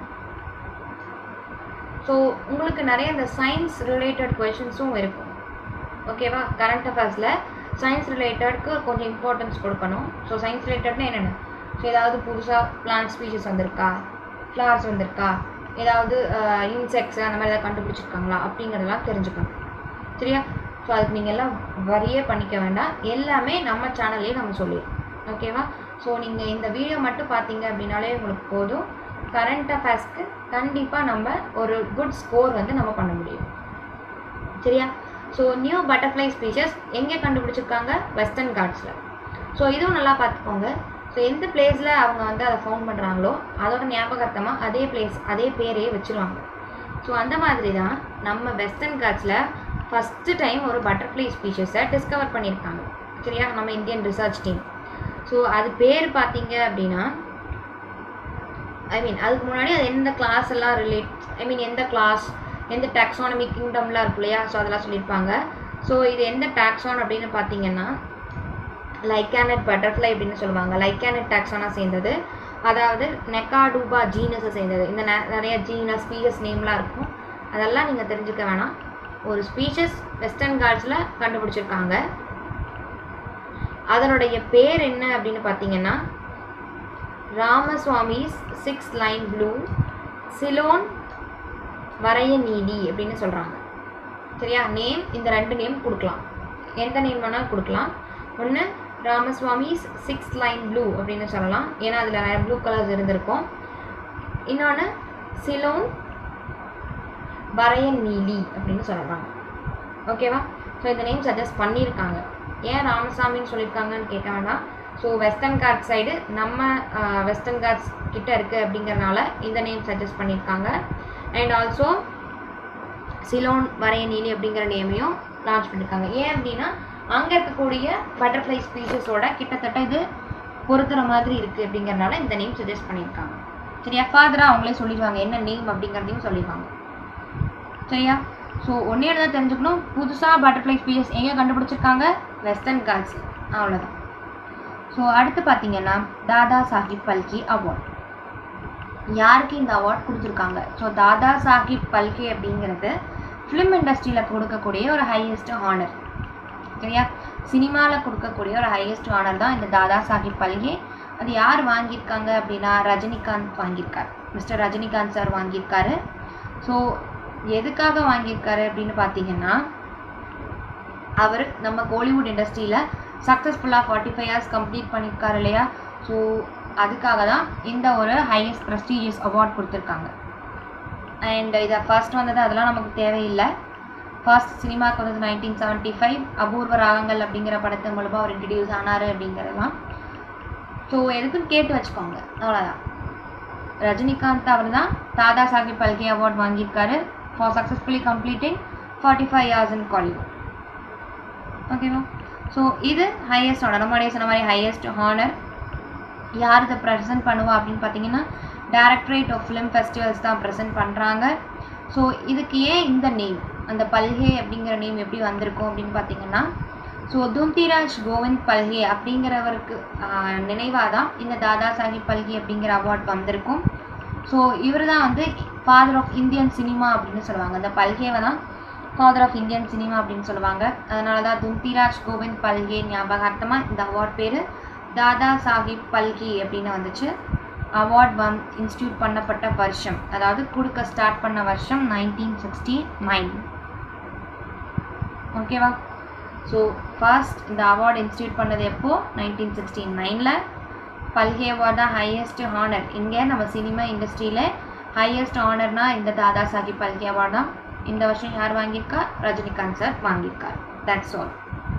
ஸோ உங்களுக்கு நிறைய இந்த சயின்ஸ் ரிலேட்டட் கொஷின்ஸும் இருக்கும் ஓகேவா கரண்ட் அஃபேர்ஸில் சயின்ஸ் ரிலேட்டட்க்கு கொஞ்சம் இம்பார்ட்டன்ஸ் கொடுக்கணும் ஸோ சயின்ஸ் ரிலேட்டட்னா என்னென்ன ஸோ ஏதாவது புதுசாக பிளான்ட் ஸ்பீஷஸ் வந்திருக்கா ஃப்ளவர்ஸ் வந்திருக்கா ஏதாவது இன்செக்ட்ஸ் அந்த மாதிரி ஏதாவது கண்டுபிடிச்சிருக்காங்களா அப்படிங்கிறதெல்லாம் தெரிஞ்சுக்கணும் சரியா ஸோ அதுக்கு நீங்கள் எல்லாம் வரியே பண்ணிக்க வேண்டாம் எல்லாமே நம்ம சேனல்லே நம்ம சொல்லிடுறோம் ஓகேவா ஸோ நீங்கள் இந்த வீடியோ மட்டும் பார்த்தீங்க அப்படின்னாலே உங்களுக்கு போதும் கரண்ட் அஃபேர்ஸ்க்கு கண்டிப்பாக நம்ம ஒரு குட் ஸ்கோர் வந்து நம்ம பண்ண முடியும் சரியா ஸோ நியூ பட்டர்ஃப்ளை ஸ்பீஷஸ் எங்கே கண்டுபிடிச்சிருக்காங்க வெஸ்டர்ன் காட்ஸில் ஸோ இதுவும் நல்லா பார்த்துக்கோங்க ஸோ எந்த பிளேஸில் அவங்க வந்து அதை ஃபவுண்ட் பண்ணுறாங்களோ அதோட ஞாபகார்த்தமாக அதே பிளேஸ் அதே பேரே வச்சுருவாங்க ஸோ அந்த மாதிரி தான் நம்ம வெஸ்டர்ன் காட்ஸில் ஃபஸ்ட்டு டைம் ஒரு பட்டர்ஃப்ளை ஸ்பீஷஸை டிஸ்கவர் பண்ணியிருக்காங்க சரியா நம்ம இந்தியன் ரிசர்ச் டீம் ஸோ அது பேர் பார்த்தீங்க அப்படின்னா ஐ மீன் அதுக்கு முன்னாடி அது எந்த கிளாஸ் எல்லாம் ரிலேட் ஐ மீன் எந்த கிளாஸ் எந்த டாக்ஸானமி கிங்டம்லாம் இருக்கும் இல்லையா ஸோ அதெல்லாம் சொல்லியிருப்பாங்க ஸோ இது எந்த டாக்ஸான் அப்படின்னு பார்த்தீங்கன்னா லைக்கானட் பட்டர்ஃப்ளை அப்படின்னு சொல்லுவாங்க லைக்கானட் டாக்ஸானா சேர்ந்தது அதாவது நெக்காடூபா ஜீனஸை சேர்ந்தது இந்த நெ- நிறைய ஜீனஸ் ஸ்பீஷஸ் நேம்லாம் இருக்கும் அதெல்லாம் நீங்கள் தெரிஞ்சுக்க வேணாம் ஒரு ஸ்பீஷஸ் வெஸ்டர்ன் காட்ஸில் கண்டுபிடிச்சிருக்காங்க அதனுடைய பேர் என்ன அப்படின்னு பார்த்தீங்கன்னா Ramaswamy's six line blue Ceylon வரைய நீடி அப்படின்னு சொல்கிறாங்க சரியா நேம் இந்த ரெண்டு நேம் கொடுக்கலாம் எந்த நேம் வேணாலும் கொடுக்கலாம் ஒன்று ராமசுவாமிஸ் சிக்ஸ் லைன் ப்ளூ அப்படின்னு சொல்லலாம் ஏன்னா அதில் நிறைய ப்ளூ கலர்ஸ் இருந்திருக்கும் இன்னொன்று சிலோன் வரைய நீலி அப்படின்னு சொல்கிறாங்க ஓகேவா ஸோ இந்த நேம் சஜஸ்ட் பண்ணியிருக்காங்க ஏன் ராமசாமின்னு சொல்லியிருக்காங்கன்னு கேட்க வேண்டாம் ஸோ வெஸ்டர்ன் கார்ட் சைடு நம்ம வெஸ்டர்ன் கார்ட்ஸ் கிட்ட இருக்குது அப்படிங்கறனால இந்த நேம் சஜஸ்ட் பண்ணியிருக்காங்க அண்ட் ஆல்சோ சிலோன் வரைய நீலி அப்படிங்கிற நேமையும் லான்ச் பண்ணியிருக்காங்க ஏன் அப்படின்னா அங்கே இருக்கக்கூடிய பட்டர்ஃப்ளை ஸ்பீஷஸோட கிட்டத்தட்ட இது பொருத்துற மாதிரி இருக்குது அப்படிங்கறனால இந்த நேம் சஜஸ்ட் பண்ணியிருக்காங்க சரியா ஃபாதராக அவங்களே சொல்லிடுவாங்க என்ன நேம் அப்படிங்கிறதையும் சொல்லிடுவாங்க சரியா ஸோ ஒன்றே தான் தெரிஞ்சுக்கணும் புதுசாக பட்டர்ஃப்ளை ஸ்பீஷஸ் எங்கே கண்டுபிடிச்சிருக்காங்க வெஸ்டர்ன் கார்ட்ஸ் அவ்வளோதான் ஸோ அடுத்து பார்த்தீங்கன்னா தாதா சாஹிப் பல்கி அவார்ட் யாருக்கு இந்த அவார்ட் கொடுத்துருக்காங்க ஸோ தாதா சாஹிப் பல்கே அப்படிங்கிறது ஃபிலிம் இண்டஸ்ட்ரியில் கொடுக்கக்கூடிய ஒரு ஹையஸ்ட் ஹானர் சரியா சினிமாவில் கொடுக்கக்கூடிய ஒரு ஹையஸ்ட் ஹானர் தான் இந்த தாதா சாஹிப் பல்கே அது யார் வாங்கியிருக்காங்க அப்படின்னா ரஜினிகாந்த் வாங்கியிருக்கார் மிஸ்டர் ரஜினிகாந்த் சார் வாங்கியிருக்காரு ஸோ எதுக்காக வாங்கியிருக்காரு அப்படின்னு பார்த்தீங்கன்னா அவர் நம்ம கோலிவுட் இண்டஸ்ட்ரியில் சக்ஸஸ்ஃபுல்லாக ஃபார்ட்டி ஃபைவ் இயர்ஸ் கம்ப்ளீட் பண்ணியிருக்காரு இல்லையா ஸோ அதுக்காக தான் இந்த ஒரு ஹையஸ்ட் ப்ரெஸ்டீஜியஸ் அவார்ட் கொடுத்துருக்காங்க அண்ட் இதை ஃபர்ஸ்ட் வந்தது அதெல்லாம் நமக்கு தேவையில்லை ஃபர்ஸ்ட் சினிமாவுக்கு வந்தது நைன்டீன் செவன்ட்டி ஃபைவ் அபூர்வ ராகங்கள் அப்படிங்கிற படத்து மூலமாக அவர் இன்ட்ரடியூஸ் ஆனார் அப்படிங்கிறதெல்லாம் ஸோ எதுக்குன்னு கேட்டு வச்சுக்கோங்க அவ்வளோதான் ரஜினிகாந்த் அவர் தான் தாதா சாஹிப் பல்கே அவார்ட் வாங்கியிருக்காரு for successfully completing forty five years in Kollywood ஓகேவா ஸோ இது ஹையஸ்ட் ஹானர் நம்மளுடைய சொன்ன மாதிரி ஹையஸ்ட் ஹானர் யார் இதை ப்ரெசென்ட் பண்ணுவா அப்படின்னு பார்த்தீங்கன்னா டைரக்டரேட் ஆஃப் ஃபிலிம் ஃபெஸ்டிவல்ஸ் தான் ப்ரெசென்ட் பண்ணுறாங்க ஸோ இதுக்கு ஏன் இந்த நேம் அந்த பல்கே அப்படிங்கிற நேம் எப்படி வந்திருக்கும் அப்படின்னு பார்த்தீங்கன்னா ஸோ தும்திராஜ் கோவிந்த் பல்கே அப்படிங்கிறவருக்கு நினைவாக தான் இந்த தாதா சாஹிப் பல்கே அப்படிங்கிற அவார்ட் வந்திருக்கும் ஸோ இவர் தான் வந்து ஃபாதர் ஆஃப் இந்தியன் சினிமா அப்படின்னு சொல்லுவாங்க இந்த பல்கேவை தான் ஃபாதர் ஆஃப் இந்தியன் சினிமா அப்படின்னு சொல்லுவாங்க அதனால தான் தும்திராஜ் கோவிந்த் பல்கே ஞாபகார்த்தமாக இந்த அவார்ட் பேர் தாதா சாஹிப் பல்கி அப்படின்னு வந்துச்சு அவார்ட் வந் இன்ஸ்டியூட் பண்ணப்பட்ட வருஷம் அதாவது கொடுக்க ஸ்டார்ட் பண்ண வருஷம் நைன்டீன் சிக்ஸ்டி நைன் ஓகேவா ஸோ ஃபர்ஸ்ட் இந்த அவார்டு இன்ஸ்டியூட் பண்ணது எப்போ நைன்டீன் சிக்ஸ்டி நைனில் பல்கே அவார்ட் தான் ஹையஸ்ட் ஹானர் இங்கே நம்ம சினிமா இண்டஸ்ட்ரியில் ஹையஸ்ட் ஹானர்னா இந்த தாதா சாஹிப் பல்கே அவார்ட் தான் இந்த வருஷம் யார் வாங்கியிருக்கா ரஜினிகாந்த் சார் வாங்கியிருக்கார் தட்ஸ் ஆல்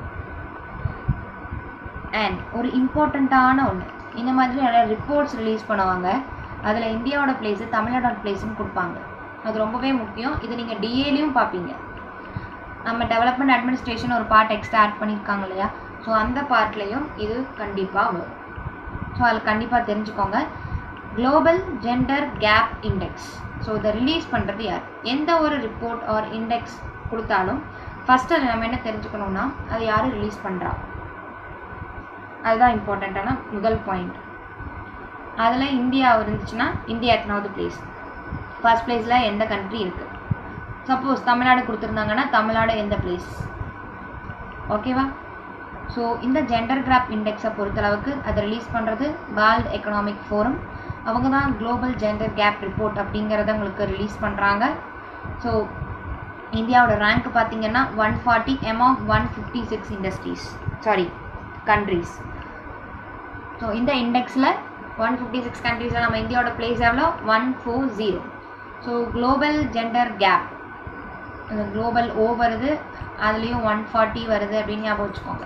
அண்ட் ஒரு இம்பார்ட்டண்ட்டான ஒன்று இந்த மாதிரி நிறைய ரிப்போர்ட்ஸ் ரிலீஸ் பண்ணுவாங்க அதில் இந்தியாவோட பிளேஸு தமிழ்நாடோட பிளேஸுன்னு கொடுப்பாங்க அது ரொம்பவே முக்கியம் இது நீங்கள் டிஏலையும் பார்ப்பீங்க நம்ம டெவலப்மெண்ட் அட்மினிஸ்ட்ரேஷன் ஒரு பார்ட் எக்ஸ்ட்ரா ஆட் பண்ணியிருக்காங்க இல்லையா ஸோ அந்த பார்ட்லேயும் இது கண்டிப்பாக வரும் ஸோ அதில் கண்டிப்பாக தெரிஞ்சுக்கோங்க global gender gap index so இதை ரிலீஸ் பண்ணுறது யார் எந்த ஒரு ரிப்போர்ட் ஆர் இண்டெக்ஸ் கொடுத்தாலும் ஃபஸ்ட்டு அதை நம்ம என்ன தெரிஞ்சுக்கணும்னா அது யார் ரிலீஸ் பண்ணுறா அதுதான் இம்பார்ட்டண்ட்டான முதல் பாயிண்ட் அதில் இந்தியா இருந்துச்சுன்னா இந்தியா எத்தனாவது பிளேஸ் ஃபர்ஸ்ட் பிளேஸில் எந்த கண்ட்ரி இருக்குது சப்போஸ் தமிழ்நாடு கொடுத்துருந்தாங்கன்னா தமிழ்நாடு எந்த பிளேஸ் ஓகேவா ஸோ இந்த ஜெண்டர் கிராப் இண்டெக்ஸை பொறுத்தளவுக்கு அதை ரிலீஸ் பண்ணுறது வேர்ல்ட் எக்கனாமிக் ஃபோரம் அவங்க தான் குளோபல் ஜெண்டர் கேப் ரிப்போர்ட் அப்படிங்கிறத உங்களுக்கு ரிலீஸ் பண்ணுறாங்க ஸோ இந்தியாவோட ரேங்க் பார்த்தீங்கன்னா one forty among one fifty six industries sorry countries so இந்த இண்டெக்ஸில் ஒன் ஃபிஃப்டி சிக்ஸ் கண்ட்ரீஸில் நம்ம இந்தியாவோட பிளேஸ் எவ்வளோ one four zero so global gender gap அந்த குளோபல் ஓ வருது அதுலேயும் ஒன் ஃபார்ட்டி வருது அப்படின்னு ஞாபகம் வச்சுக்கோங்க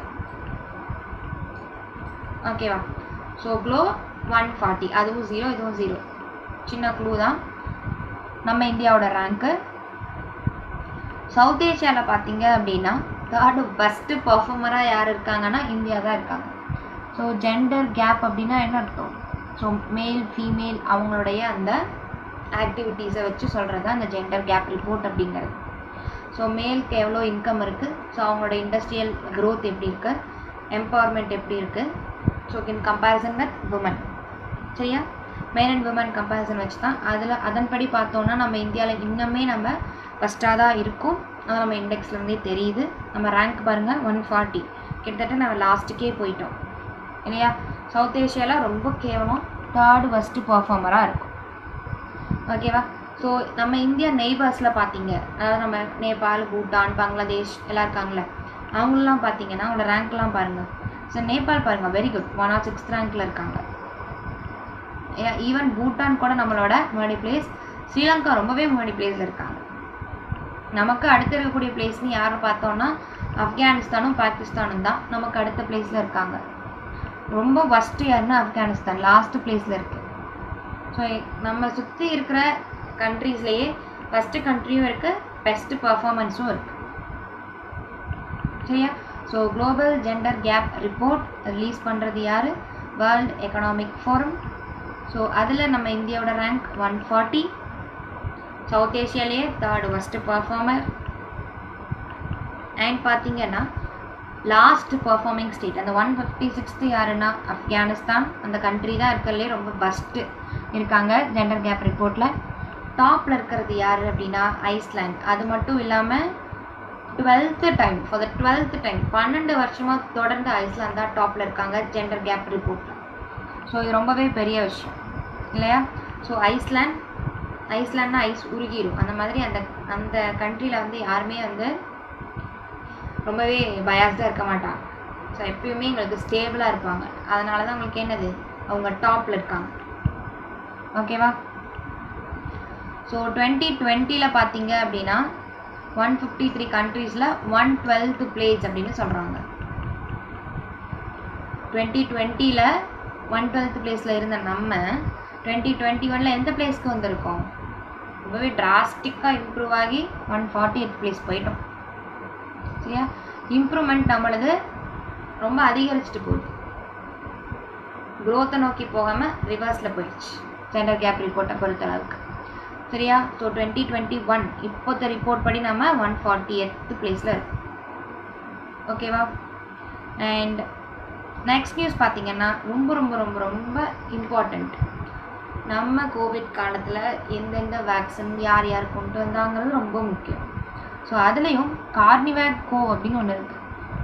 ஓகேவா ஸோ க்ளோ ஒன் ஃபார்ட்டி அதுவும் ஜீரோ இதுவும் ஜீரோ சின்ன க்ளூ தான் நம்ம இந்தியாவோட ரேங்க்கு சவுத் ஏஷியாவில் பார்த்தீங்க அப்படின்னா தேர்டு ஃபஸ்ட்டு பர்ஃபார்மராக யார் இருக்காங்கன்னா இந்தியா தான் இருக்காங்க ஸோ ஜெண்டர் கேப் அப்படின்னா என்ன அர்த்தம் ஸோ மேல் ஃபீமேல் அவங்களுடைய அந்த ஆக்டிவிட்டீஸை வச்சு சொல்கிறது தான் அந்த ஜெண்டர் கேப் ரிப்போர்ட் அப்படிங்கிறது ஸோ மேலுக்கு எவ்வளோ இன்கம் இருக்குது ஸோ அவங்களோட இண்டஸ்ட்ரியல் க்ரோத் எப்படி இருக்குது எம்பவர்மெண்ட் எப்படி இருக்குது so in comparison with women சரியா மேன் அண்ட் உமன் கம்பேரிசன் வச்சு தான் அதில் அதன்படி பார்த்தோன்னா நம்ம இந்தியாவில் இன்னுமே நம்ம ஃபஸ்ட்டாக தான் இருக்கும் அது நம்ம இண்டெக்ஸ்லேருந்தே தெரியுது நம்ம ரேங்க் பாருங்கள் ஒன் ஃபார்ட்டி கிட்டத்தட்ட நம்ம லாஸ்ட்டுக்கே போயிட்டோம் இல்லையா சவுத் ஏஷியாவில் ரொம்ப கேவலம் தேர்டு ஃபஸ்ட்டு பர்ஃபார்மராக இருக்கும் ஓகேவா ஸோ நம்ம இந்தியா நெய்பர்ஸில் பார்த்தீங்க அதாவது நம்ம நேபாள் பூட்டான் பங்களாதேஷ் எல்லாம் இருக்காங்களே அவங்களெலாம் பார்த்தீங்கன்னா அவங்களோட ரேங்க்லாம் பாருங்கள் ஸோ நேபாள் பாருங்கள் very good one or sixth ரேங்க்கில் இருக்காங்க ஈவன் பூட்டான் கூட நம்மளோட முன்னாடி பிளேஸ் ஸ்ரீலங்கா ரொம்பவே முன்னாடி பிளேஸில் இருக்காங்க நமக்கு அடுத்து இருக்கக்கூடிய பிளேஸ்னு யாரை பார்த்தோம்னா ஆப்கானிஸ்தானும் பாகிஸ்தானும் தான் நமக்கு அடுத்த பிளேஸில் இருக்காங்க ரொம்ப ஃபஸ்ட்டு யாருன்னா ஆப்கானிஸ்தான் லாஸ்ட் பிளேஸில் இருக்குது ஸோ நம்ம சுற்றி இருக்கிற கண்ட்ரீஸ்லேயே ஃபஸ்ட்டு கண்ட்ரியும் இருக்குது பெஸ்ட்டு பர்ஃபார்மன்ஸும் இருக்குது சரியா so global gender gap report release பண்ணுறது யார் வேர்ல்ட் எக்கனாமிக் ஃபோரம் ஸோ அதில் நம்ம இந்தியாவோட ரேங்க் ஒன் ஃபார்ட்டி சவுத் ஏஷியாலேயே தேர்டு ஃபஸ்ட்டு பர்ஃபார்மர் அண்ட் பார்த்தீங்கன்னா லாஸ்ட் பர்ஃபார்மிங் ஸ்டேட் அந்த ஒன் ஃபிஃப்டி சிக்ஸ்த்து யாருன்னா ஆப்கானிஸ்தான் அந்த கண்ட்ரி தான் இருக்கிறதுலே ரொம்ப ஃபஸ்ட்டு இருக்காங்க ஜெண்டர் கேப் ரிப்போர்ட்டில் டாப்பில் இருக்கிறது யார் அப்படின்னா ஐஸ்லாண்ட் அது மட்டும் இல்லாமல் twelfth time for the twelfth time பன்னெண்டு வருஷமாக தொடர்ந்து ஐஸ்லாண்ட் தான் டாப்பில் இருக்காங்க ஜெண்டர் கேப் ரிப்போர்ட்டில் ஸோ இது ரொம்பவே பெரிய விஷயம் இல்லையா ஸோ ஐஸ்லாண்ட் ஐஸ்லாண்ட்னா ஐஸ் உருகிரும் அந்த மாதிரி அந்த அந்த கண்ட்ரியில் வந்து யாருமே வந்து ரொம்பவே பயாஸ்டாக இருக்க மாட்டாங்க ஸோ எப்பயுமே எங்களுக்கு ஸ்டேபிளாக இருப்பாங்க அதனால தான் உங்களுக்கு என்னது அவங்க டாப்பில் இருக்காங்க ஓகேவா ஸோ டுவெண்ட்டி டுவெண்ட்டியில் பார்த்தீங்க அப்படின்னா ஒன் ஃபிஃப்டி த்ரீ கண்ட்ரீஸில் ஒன் டுவெல்த்து பிளேஸ் அப்படின்னு சொல்கிறாங்க டுவெண்ட்டி டுவெண்ட்டியில் ஒன் டுவெல்த் பிளேஸில் இருந்த நம்ம டுவெண்ட்டி டுவெண்ட்டி ஒனில் எந்த பிளேஸ்க்கு வந்திருக்கோம் ரொம்பவே டிராஸ்டிக்காக இம்ப்ரூவ் ஆகி ஒன் ஃபார்ட்டி எயிட் பிளேஸ் போயிட்டோம் சரியா இம்ப்ரூவ்மெண்ட் நம்மளது ரொம்ப அதிகரிச்சுட்டு போகுது குரோத்தை நோக்கி போகாமல் ரிவர்ஸில் போயிடுச்சு ஜெண்டர் கேப் ரிப்போர்ட்டை பொறுத்த அளவுக்கு சரியா ஸோ டுவெண்ட்டி டுவெண்ட்டி ஒன் இப்போத்த ரிப்போர்ட் படி நம்ம ஒன் ஃபார்ட்டி எய்த் பிளேஸில் இருக்கோம் ஓகேவா அண்ட் நெக்ஸ்ட் நியூஸ் பார்த்தீங்கன்னா ரொம்ப ரொம்ப ரொம்ப ரொம்ப இம்பார்ட்டண்ட் நம்ம கோவிட் காலத்தில் எந்தெந்த வேக்சின் யார் யார் கொண்டு வந்தாங்கிறது ரொம்ப முக்கியம் ஸோ அதுலேயும் கார்னிவேக் கோ அப்படின்னு ஒன்று இருக்குது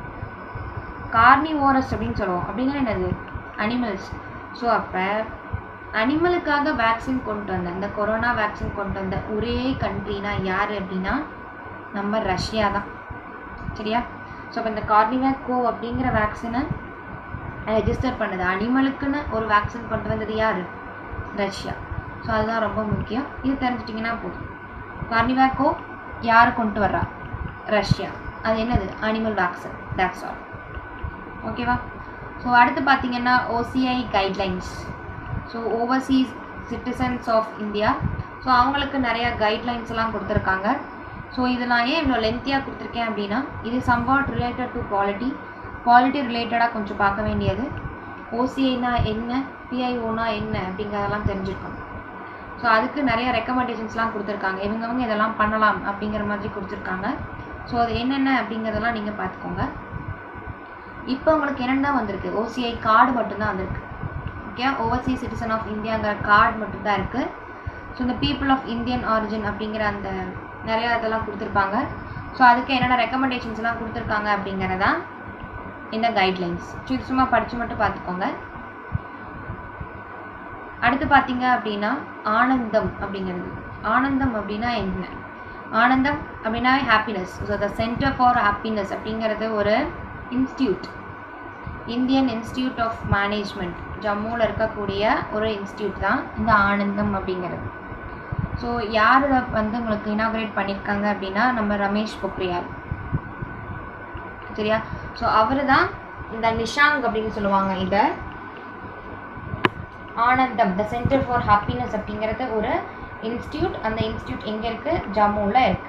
கார்னிவோரஸ் அப்படின்னு சொல்லுவோம் அப்படின்னா என்னது அனிமல்ஸ் ஸோ அப்போ அனிமலுக்காக வேக்சின் கொண்டு வந்த இந்த கொரோனா வேக்சின் கொண்டு வந்த ஒரே கண்ட்ரினா யார் அப்படின்னா நம்ம ரஷ்யா தான் சரியா ஸோ இப்போ இந்த கார்னிவேக் கோ அப்படிங்கிற வேக்சினை ரெஜிஸ்டர் பண்ணுது அனிமலுக்குன்னு ஒரு வேக்சின் கொண்டு வந்தது யார் ரஷ்யா ஸோ அதுதான் ரொம்ப முக்கியம் இது தெரிஞ்சிட்டிங்கன்னா போதும் கார்னிவேக்கோ யார் கொண்டு வர்றா ரஷ்யா அது என்னது அனிமல் வேக்சின் தட்ஸ் ஆல் ஓகேவா ஸோ அடுத்து பார்த்தீங்கன்னா OCI guidelines so overseas citizens of India so அவங்களுக்கு நிறையா கைட்லைன்ஸ் எல்லாம் கொடுத்துருக்காங்க ஸோ இது நான் ஏன் இவ்வளோ லென்த்தியாக கொடுத்துருக்கேன் அப்படின்னா இது somewhat related to quality quality ரிலேட்டடாக கொஞ்சம் பார்க்க வேண்டியது ஓசிஐனா என்ன பிஐஓனா என்ன அப்படிங்கிறதெல்லாம் தெரிஞ்சுக்கணும் ஸோ அதுக்கு நிறைய ரெக்கமெண்டேஷன்ஸ்லாம் கொடுத்துருக்காங்க இவங்கவங்க இதெல்லாம் பண்ணலாம் அப்படிங்கிற மாதிரி கொடுத்துருக்காங்க ஸோ அது என்னென்ன அப்படிங்கிறதெல்லாம் நீங்கள் பார்த்துக்கோங்க இப்போ உங்களுக்கு என்னென்ன வந்திருக்கு ஓசிஐ கார்டு மட்டும்தான் வந்திருக்கு ஓகே ஓவர்சீஸ் சிட்டிசன் ஆஃப் இந்தியாங்கிற கார்டு மட்டும்தான் இருக்குது ஸோ இந்த பீப்புள் ஆஃப் இந்தியன் ஆரிஜின் அப்படிங்கிற அந்த நிறையா இதெல்லாம் கொடுத்துருப்பாங்க ஸோ அதுக்கு என்னென்ன ரெக்கமெண்டேஷன்ஸ்லாம் கொடுத்துருக்காங்க அப்படிங்கிறதான் இந்த கைட்லைன்ஸ் ஸோ இது சும்மா படித்து மட்டும் பார்த்துக்கோங்க அடுத்து பார்த்தீங்க அப்படின்னா ஆனந்தம் அப்படிங்கிறது ஆனந்தம் அப்படின்னா என்ன ஆனந்தம் அப்படின்னா happiness so the centre for happiness அப்படிங்கிறது ஒரு institute Indian institute of management ஜம்முவில் இருக்கக்கூடிய ஒரு இன்ஸ்டியூட் தான் இந்த ஆனந்தம் அப்படிங்கிறது ஸோ யார் இதை வந்து உங்களுக்கு இனாக்ரேட் பண்ணியிருக்காங்க அப்படின்னா நம்ம ரமேஷ் பொக்ரியால் சரியா ஸோ அவர் தான் இந்த நிஷாங் அப்படின்னு சொல்லுவாங்க இதை ஆனந்தம் த சென்டர் ஃபார் ஹாப்பினஸ் அப்படிங்கிறது ஒரு இன்ஸ்டியூட் அந்த இன்ஸ்டியூட் எங்கே இருக்குது ஜம்முவில் இருக்குது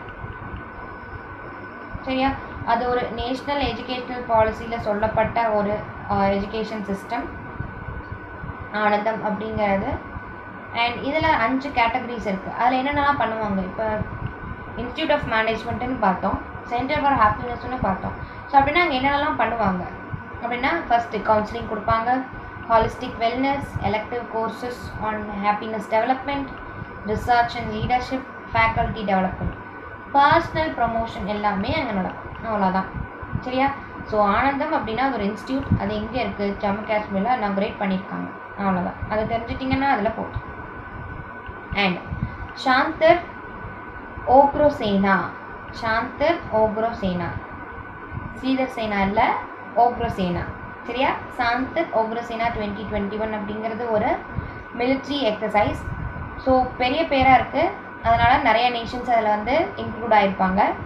சரியா அது ஒரு நேஷ்னல் எஜுகேஷ்னல் பாலிசியில் சொல்லப்பட்ட ஒரு எஜுகேஷன் சிஸ்டம் ஆனந்தம் அப்படிங்கிறது அண்ட் இதில் அஞ்சு கேட்டகரிஸ் இருக்குது அதில் என்னென்னலாம் பண்ணுவாங்க இப்போ இன்ஸ்டியூட் ஆஃப் மேனேஜ்மெண்ட்டுன்னு பார்த்தோம் சென்டர் ஃபார் ஹாப்பினஸ்னு பார்த்தோம் ஸோ அப்படின்னா அங்கே என்னென்னலாம் பண்ணுவாங்க அப்படின்னா ஃபஸ்ட்டு கவுன்சிலிங் கொடுப்பாங்க holistic wellness elective courses on happiness development research and leadership faculty development personal promotion எல்லாமே அங்கே நடக்கும் அவ்வளோதான் சரியா ஸோ ஆனந்தம் அப்படின்னா ஒரு இன்ஸ்டியூட் அது எங்கே இருக்குது ஜம்மு காஷ்மீரில் இனாக்ரேட் பண்ணியிருக்காங்க அவ்வளோதான் அதை தெரிஞ்சிட்டிங்கன்னா அதில் போதும் அண்ட் சாந்தர் ஓக்ரோசேனா சாந்தர் ஓக்ரோசேனா ஸ்ரீதர் சேனா இல்லை ஓக்ரோசேனா சரியா சாந்தர் ஓக்ரோசேனா டுவெண்ட்டி டுவெண்ட்டி ஒன் அப்படிங்கிறது ஒரு மிலிட்ரி எக்ஸசைஸ் ஸோ பெரிய பேராக இருக்குது அதனால் நிறைய நேஷன்ஸ் அதில் வந்து இன்க்ளூட் ஆகிருப்பாங்க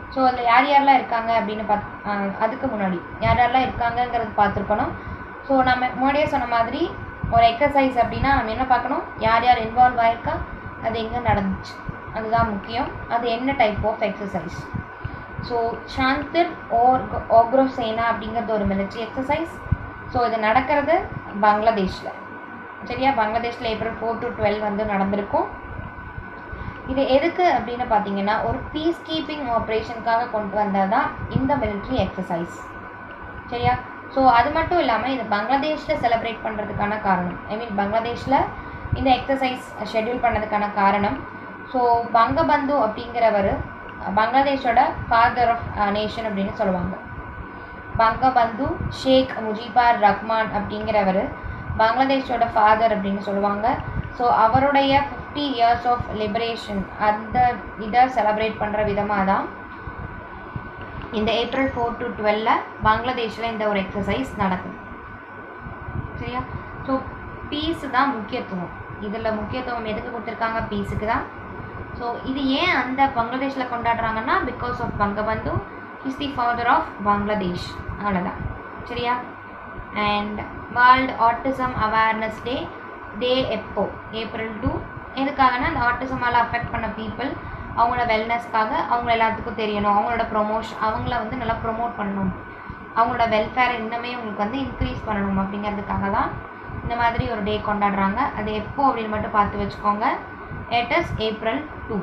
ஸோ அதில் யார் யாரெல்லாம் இருக்காங்க அப்படின்னு பாத் ஆஹ் அதுக்கு முன்னாடி யார் யாரெல்லாம் இருக்காங்கங்கிறது பார்த்துருக்கணும் ஸோ நம்ம முன்னாடியே சொன்ன மாதிரி ஒரு எக்ஸசைஸ் அப்படின்னா நம்ம என்ன பார்க்கணும் யார் யார் இன்வால்வ் ஆயிருக்கா அது எங்கே நடந்துச்சு அதுதான் முக்கியம் அது என்ன டைப் ஆஃப் எக்ஸசைஸ் ஸோ சாந்திர் ஓர் ஓக்ரோசேனா அப்படிங்கிறது ஒரு மிலிட்ரி எக்ஸசைஸ் ஸோ இது நடக்கிறது பங்களாதேஷில் சரியா பங்களாதேஷில் ஏப்ரல் ஃபோர் டு டுவெல் வந்து நடந்திருக்கும் இது எதுக்கு அப்படின்னு பார்த்தீங்கன்னா ஒரு பீஸ் கீப்பிங் ஆப்ரேஷனுக்காக கொண்டு வந்தது தான் இந்த மிலிட்ரி எக்ஸசைஸ் சரியா ஸோ அது மட்டும் இல்லாமல் இது பங்களாதேஷில் செலிப்ரேட் பண்ணுறதுக்கான காரணம் ஐ மீன் பங்களாதேஷில் இந்த எக்ஸசைஸ் ஷெட்யூல் பண்ணதுக்கான காரணம் ஸோ பங்கபந்து அப்படிங்கிறவர் பங்களாதேஷோட ஃபாதர் ஆஃப் நேஷன் அப்படின்னு சொல்லுவாங்க பங்கபந்து ஷேக் முஜிபார் ரஹ்மான் அப்படிங்கிறவர் பங்களாதேஷோட ஃபாதர் அப்படின்னு சொல்லுவாங்க ஸோ அவருடைய ஃபிஃப்டி இயர்ஸ் ஆஃப் லிபரேஷன் அந்த இதை செலப்ரேட் பண்ணுற விதமாக தான் இந்த ஏப்ரல் ஃபோர் டு டுவெல்ல பங்களாதேஷில் இந்த ஒரு எக்ஸசைஸ் நடக்குது சரியா ஸோ பீஸ் தான் முக்கியத்துவம் இதில் முக்கியத்துவம் எதுக்கு கொடுத்துருக்காங்க பீஸுக்கு தான் ஸோ இது ஏன் அந்த பங்களாதேஷில் கொண்டாடுறாங்கன்னா because of Bangabandhu is the father of Bangladesh அவ்வளோதான் சரியா and world autism awareness day day எப்போ ஏப்ரல் டூ எதுக்காகனா அந்த ஆட்டிசமால் அஃபெக்ட் பண்ண பீப்புள் அவங்களோட வெல்னஸ்க்காக அவங்க எல்லாத்துக்கும் தெரியணும் அவங்களோட ப்ரொமோஷன் அவங்கள வந்து நல்லா ப்ரொமோட் பண்ணணும் அவங்களோட வெல்ஃபேர் இன்னுமே உங்களுக்கு வந்து இன்க்ரீஸ் பண்ணணும் அப்படிங்கிறதுக்காக தான் இந்த மாதிரி ஒரு டே கொண்டாடுறாங்க அது எப்போ அப்படின்னு மட்டும் பார்த்து வச்சுக்கோங்க it is April two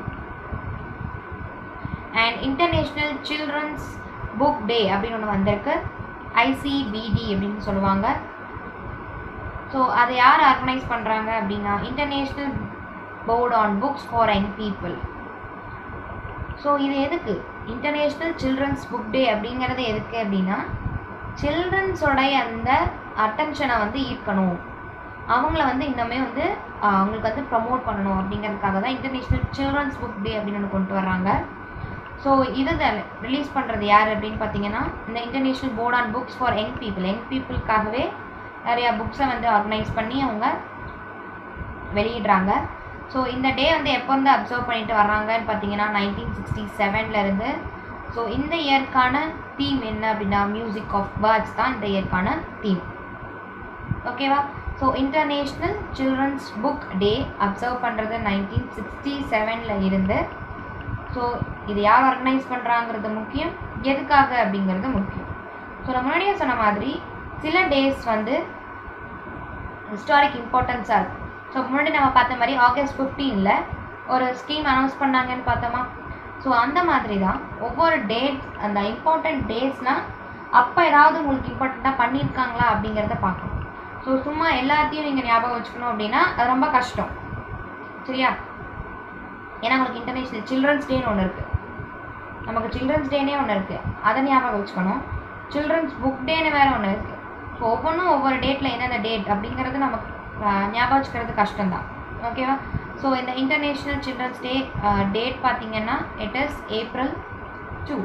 and international children's book day அப்படின்னு ஒன்று வந்திருக்கு ஐசிபிடி அப்படின்னு சொல்லுவாங்க ஸோ அதை யார் ஆர்கனைஸ் பண்ணுறாங்க அப்படின்னா international board on books for young people so இது எதுக்கு இன்டர்நேஷ்னல் சில்ட்ரன்ஸ் புக் டே அப்படிங்கிறது எதுக்கு அப்படின்னா சில்ட்ரன்ஸோடைய அந்த அட்டென்ஷனை வந்து ஈர்க்கணும் அவங்கள வந்து இன்னுமே வந்து ஆஹ், அவங்களுக்கு வந்து ப்ரமோட் பண்ணணும் அப்படிங்கிறதுக்காக தான் இன்டர்நேஷ்னல் சில்ட்ரன்ஸ் புக் டே அப்படின்னு ஒன்று கொண்டு வர்றாங்க ஸோ இது ரிலீஸ் பண்ணுறது யார் அப்படின்னு பார்த்தீங்கன்னா இந்த international board on books for young people young பீப்புளுக்காகவே நிறையா புக்ஸை வந்து ஆர்கனைஸ் பண்ணி அவங்க வெளியிடுறாங்க ஸோ இந்த டே வந்து எப்போ வந்து அப்சர்வ் பண்ணிட்டு வர்றாங்கன்னு பார்த்தீங்கன்னா நைன்டீன் சிக்ஸ்டி செவன்லேருந்து ஸோ இந்த இயர்க்கான தீம் என்ன அப்படின்னா மியூசிக் ஆஃப் பேர்ட்ஸ் தான் இந்த இயர்க்கான தீம் ஓகேவா so international children's book day observe பண்ணுறது நைன்டீன் சிக்ஸ்டி செவனில் இருந்து ஸோ இது யார் ஆர்கனைஸ் பண்ணுறாங்கிறது முக்கியம் எதுக்காக அப்படிங்கிறது முக்கியம் ஸோ நான் முன்னாடியே சொன்ன மாதிரி சில டேஸ் வந்து ஹிஸ்டாரிக் இம்பார்ட்டன்ஸாக இருக்கும் ஸோ முன்னாடி நம்ம பார்த்த மாதிரி ஆகஸ்ட் ஃபிஃப்டீனில் ஒரு ஸ்கீம் அனௌன்ஸ் பண்ணாங்கன்னு பார்த்தோமா ஸோ அந்த மாதிரி தான் ஒவ்வொரு டேட் அந்த இம்பார்ட்டண்ட் டேட்ஸ்னால் அப்போ ஏதாவது உங்களுக்கு இம்பார்ட்டண்ட்டாக பண்ணியிருக்காங்களா அப்படிங்கிறத பார்க்கணும் ஸோ சும்மா எல்லாத்தையும் நீங்கள் ஞாபகம் வச்சுக்கணும் அப்படின்னா அது ரொம்ப கஷ்டம் சரியா ஏன்னா உங்களுக்கு இன்டர்நேஷ்னல் சில்ட்ரன்ஸ் டேன்னு ஒன்று இருக்குது நமக்கு சில்ட்ரன்ஸ் டேனே ஒன்று இருக்குது அதை ஞாபகம் வச்சுக்கணும் சில்ட்ரன்ஸ் புக் டேன்னு வேறு ஒன்று இருக்குது ஸோ ஒவ்வொன்றும் ஒவ்வொரு டேட்டில் எந்தெந்த டேட் அப்படிங்கிறது நமக்கு ஆஹ், ஞாபகம் வச்சுக்கிறது கஷ்டம்தான் ஓகேவா ஸோ இந்த இன்டர்நேஷ்னல் சில்ட்ரன்ஸ் டே டேட் பார்த்தீங்கன்னா இட் இஸ் ஏப்ரல் டூ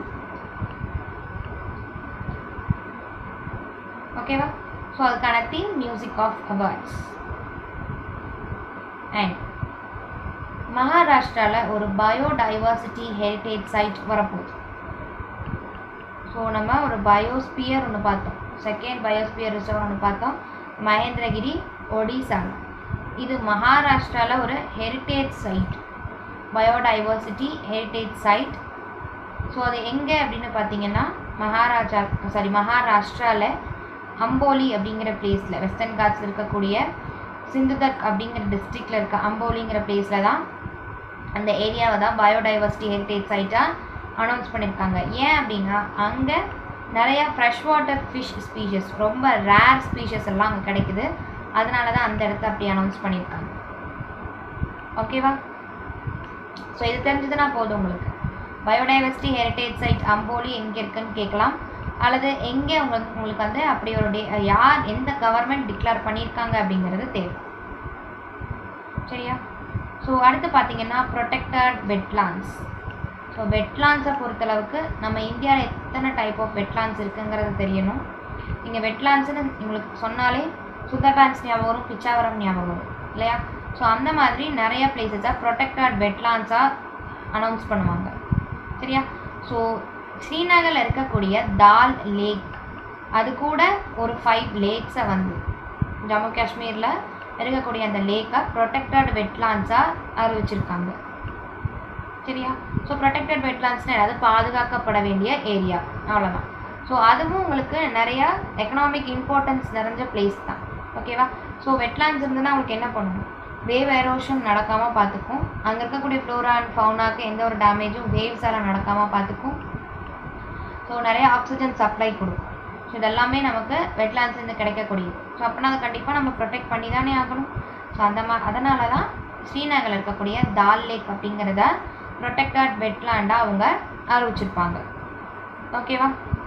ஓகேவா ஸோ அதுக்கான theme music of awards and மகாராஷ்டிராவில் ஒரு பயோடைவர்சிட்டி ஹெரிட்டேஜ் சைட் வரப்போகுது ஸோ நம்ம ஒரு பயோஸ்பியர் ஒன்று பார்த்தோம் செகண்ட் பயோஸ்பியர் ரிசர்வ் ஒன்று பார்த்தோம் மகேந்திரகிரி ஒடிசாவில் இது மகாராஷ்டிராவில் ஒரு heritage site biodiversity heritage site so அது எங்கே அப்படின்னு பார்த்தீங்கன்னா மகாராஜா சாரி மகாராஷ்டிராவில் அம்போலி அப்படிங்கிற பிளேஸில் வெஸ்டர்ன் காட்ஸில் இருக்கக்கூடிய சிந்துதர்க் அப்படிங்கிற டிஸ்ட்ரிக்டில் இருக்க அம்போலிங்கிற பிளேஸில் தான் அந்த ஏரியாவை தான் பயோடைவர்சிட்டி ஹெரிட்டேஜ் சைட்டாக அனௌன்ஸ் பண்ணியிருக்காங்க ஏன் அப்படின்னா அங்கே நிறையா ஃப்ரெஷ் வாட்டர் ஃபிஷ் ஸ்பீஷஸ் ரொம்ப ரேர் ஸ்பீஷஸ் எல்லாம் அங்கே கிடைக்குது அதனால தான் அந்த இடத்த அப்படி அனௌன்ஸ் பண்ணியிருக்காங்க ஓகேவா ஸோ இது தெரிஞ்சதுன்னா போதும் உங்களுக்கு பயோடைவர்சிட்டி ஹெரிட்டேஜ் சைட் அம்போலி எங்கே இருக்குன்னு கேட்கலாம் அல்லது எங்கே உங்களுக்கு உங்களுக்கு வந்து அப்படி ஒரு டே யார் எந்த கவர்மெண்ட் டிக்ளேர் பண்ணியிருக்காங்க அப்படிங்கிறது தேவை சரியா ஸோ அடுத்து பார்த்தீங்கன்னா ப்ரொடெக்டட் வெட்லாண்ட்ஸ் ஸோ வெட்லாண்ட்ஸை பொறுத்தளவுக்கு நம்ம இந்தியாவில் எத்தனை டைப் ஆஃப் வெட்லாண்ட்ஸ் இருக்குங்கிறது தெரியணும் நீங்கள் வெட்லாண்ட்ஸ்னு உங்களுக்கு சொன்னாலே சுந்தர்பான்ஸ் ஞாபகம் வரும் பிச்சாவரம் ஞாபகம் வரும் இல்லையா ஸோ அந்த மாதிரி நிறைய பிளேசஸாக ப்ரொடெக்டட் வெட்லாண்ட்ஸாக அனௌன்ஸ் பண்ணுவாங்க சரியா ஸோ ஸ்ரீநகரில் இருக்கக்கூடிய தால் லேக் அது கூட ஒரு ஃபைவ் லேக்ஸை வந்து ஜம்மு காஷ்மீரில் இருக்கக்கூடிய அந்த லேக்கை ப்ரொடெக்டட் வெட்லாண்ட்ஸாக அறிவிச்சிருக்காங்க சரியா ஸோ ப்ரொடெக்டட் வெட்லாண்ட்ஸ்னால் ஏதாவது பாதுகாக்கப்பட வேண்டிய ஏரியா அவ்வளோதான் ஸோ அதுவும் உங்களுக்கு நிறையா எக்கனாமிக் இம்பார்ட்டன்ஸ் நிறைஞ்ச பிளேஸ் தான் ஓகேவா ஸோ வெட்லாண்ட்ஸ் இருந்ததுன்னா உங்களுக்கு என்ன பண்ணணும் வேவ் எரோஷன் நடக்காமல் பார்த்துக்கும் அங்கே இருக்கக்கூடிய ஃப்ளோரா அண்ட் ஃபவுனாக்கு எந்த ஒரு டேமேஜும் வேவ்ஸால் நடக்காமல் பார்த்துக்கும் ஸோ நிறைய ஆக்சிஜன் சப்ளை கொடுக்கும் ஸோ இதெல்லாமே நமக்கு வெட்லாண்ட்ஸ்லேருந்து கிடைக்கக்கூடியது ஸோ அப்போனா அதை கண்டிப்பாக நம்ம ப்ரொடெக்ட் பண்ணி தானே ஆகணும் ஸோ அந்த மா அதனால தான் ஸ்ரீநகரில் இருக்கக்கூடிய தால் லேக் அப்படிங்கிறத ப்ரொடெக்டட் வெட்லாண்டாக அவங்க அறிவிச்சிருப்பாங்க ஓகேவா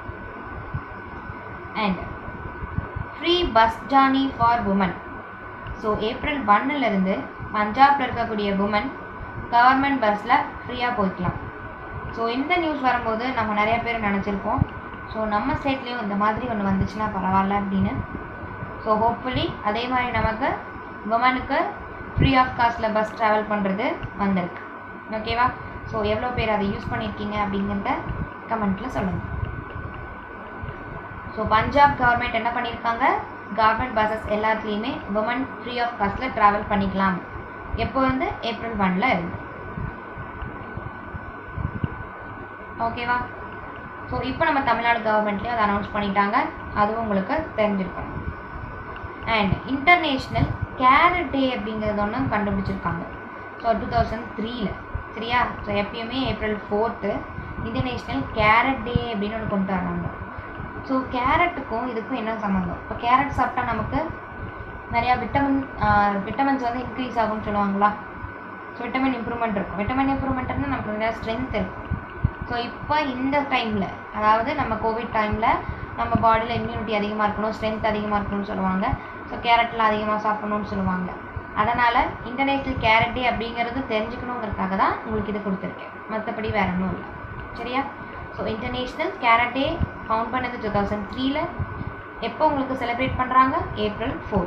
and free bus journey for women so April ஒன்னுலேருந்து பஞ்சாபில் இருக்கக்கூடிய உமன் கவர்மெண்ட் பஸ்ஸில் ஃப்ரீயாக போய்க்கலாம் ஸோ இந்த நியூஸ் வரும்போது நம்ம நிறைய பேர் நினச்சிருப்போம் ஸோ நம்ம ஸ்டேட்லேயும் இந்த மாதிரி ஒன்று வந்துச்சுன்னா பரவாயில்ல அப்படின்னு ஸோ ஹோப்ஃபுல்லி அதே மாதிரி நமக்கு உமனுக்கு ஃப்ரீ ஆஃப் காஸ்ட்டில் பஸ் ட்ராவல் பண்ணுறது வந்திருக்கு ஓகேவா ஸோ எவ்வளோ பேர் அதை யூஸ் பண்ணியிருக்கீங்க அப்படிங்கிறத கமெண்ட்டில் சொல்லுங்கள் ஸோ பஞ்சாப் கவர்மெண்ட் என்ன பண்ணியிருக்காங்க கவர்மெண்ட் பஸ்ஸஸ் எல்லாத்துலேயுமே உமன் ஃப்ரீ ஆஃப் காஸ்ட்டில் ட்ராவல் பண்ணிக்கலாம் எப்போ வந்து ஏப்ரல் ஒனில் இருந்து ஓகேவா ஸோ இப்போ நம்ம தமிழ்நாடு கவர்மெண்ட்லேயும் அதை அனௌன்ஸ் பண்ணிட்டாங்க அதுவும் உங்களுக்கு தெரிஞ்சிருக்கணும் அண்ட் இன்டர்நேஷ்னல் கேரட் டே அப்படிங்கிறது ஒன்று கண்டுபிடிச்சிருக்காங்க ஸோ டூ தௌசண்ட் த்ரீல சரியா ஸோ எப்பயுமே April fourth international carrot day அப்படின்னு ஒன்று கொண்டு வராங்க ஸோ கேரட்டுக்கும் இதுக்கும் என்ன சம்மந்தம் இப்போ கேரட் சாப்பிட்டா நமக்கு நிறையா விட்டமின் விட்டமின்ஸ் வந்து இன்க்ரீஸ் ஆகும்னு சொல்லுவாங்களா ஸோ விட்டமின் இம்ப்ரூவ்மெண்ட் இருக்கும் விட்டமின் இம்ப்ரூவ்மெண்ட்னா நமக்கு நிறையா ஸ்ட்ரென்த் இருக்கும் ஸோ இப்போ இந்த டைமில் அதாவது நம்ம கோவிட் டைமில் நம்ம பாடியில் இம்யூனிட்டி அதிகமாக இருக்கணும் ஸ்ட்ரென்த் அதிகமாக இருக்கணும்னு சொல்லுவாங்க ஸோ கேரட்டில் அதிகமாக சாப்பிடணும்னு சொல்லுவாங்க அதனால் இன்டர்நேஷ்னல் கேரட் டே அப்படிங்கிறது தெரிஞ்சுக்கணுங்கிறதுக்காக தான் உங்களுக்கு இது கொடுத்துருக்கேன் மற்றபடி வேற ஒன்றும் இல்லை சரியா so international carrot day found பண்ணது டூ தௌசண்ட் த்ரீல எப்போ உங்களுக்கு செலிப்ரேட் பண்ணுறாங்க April four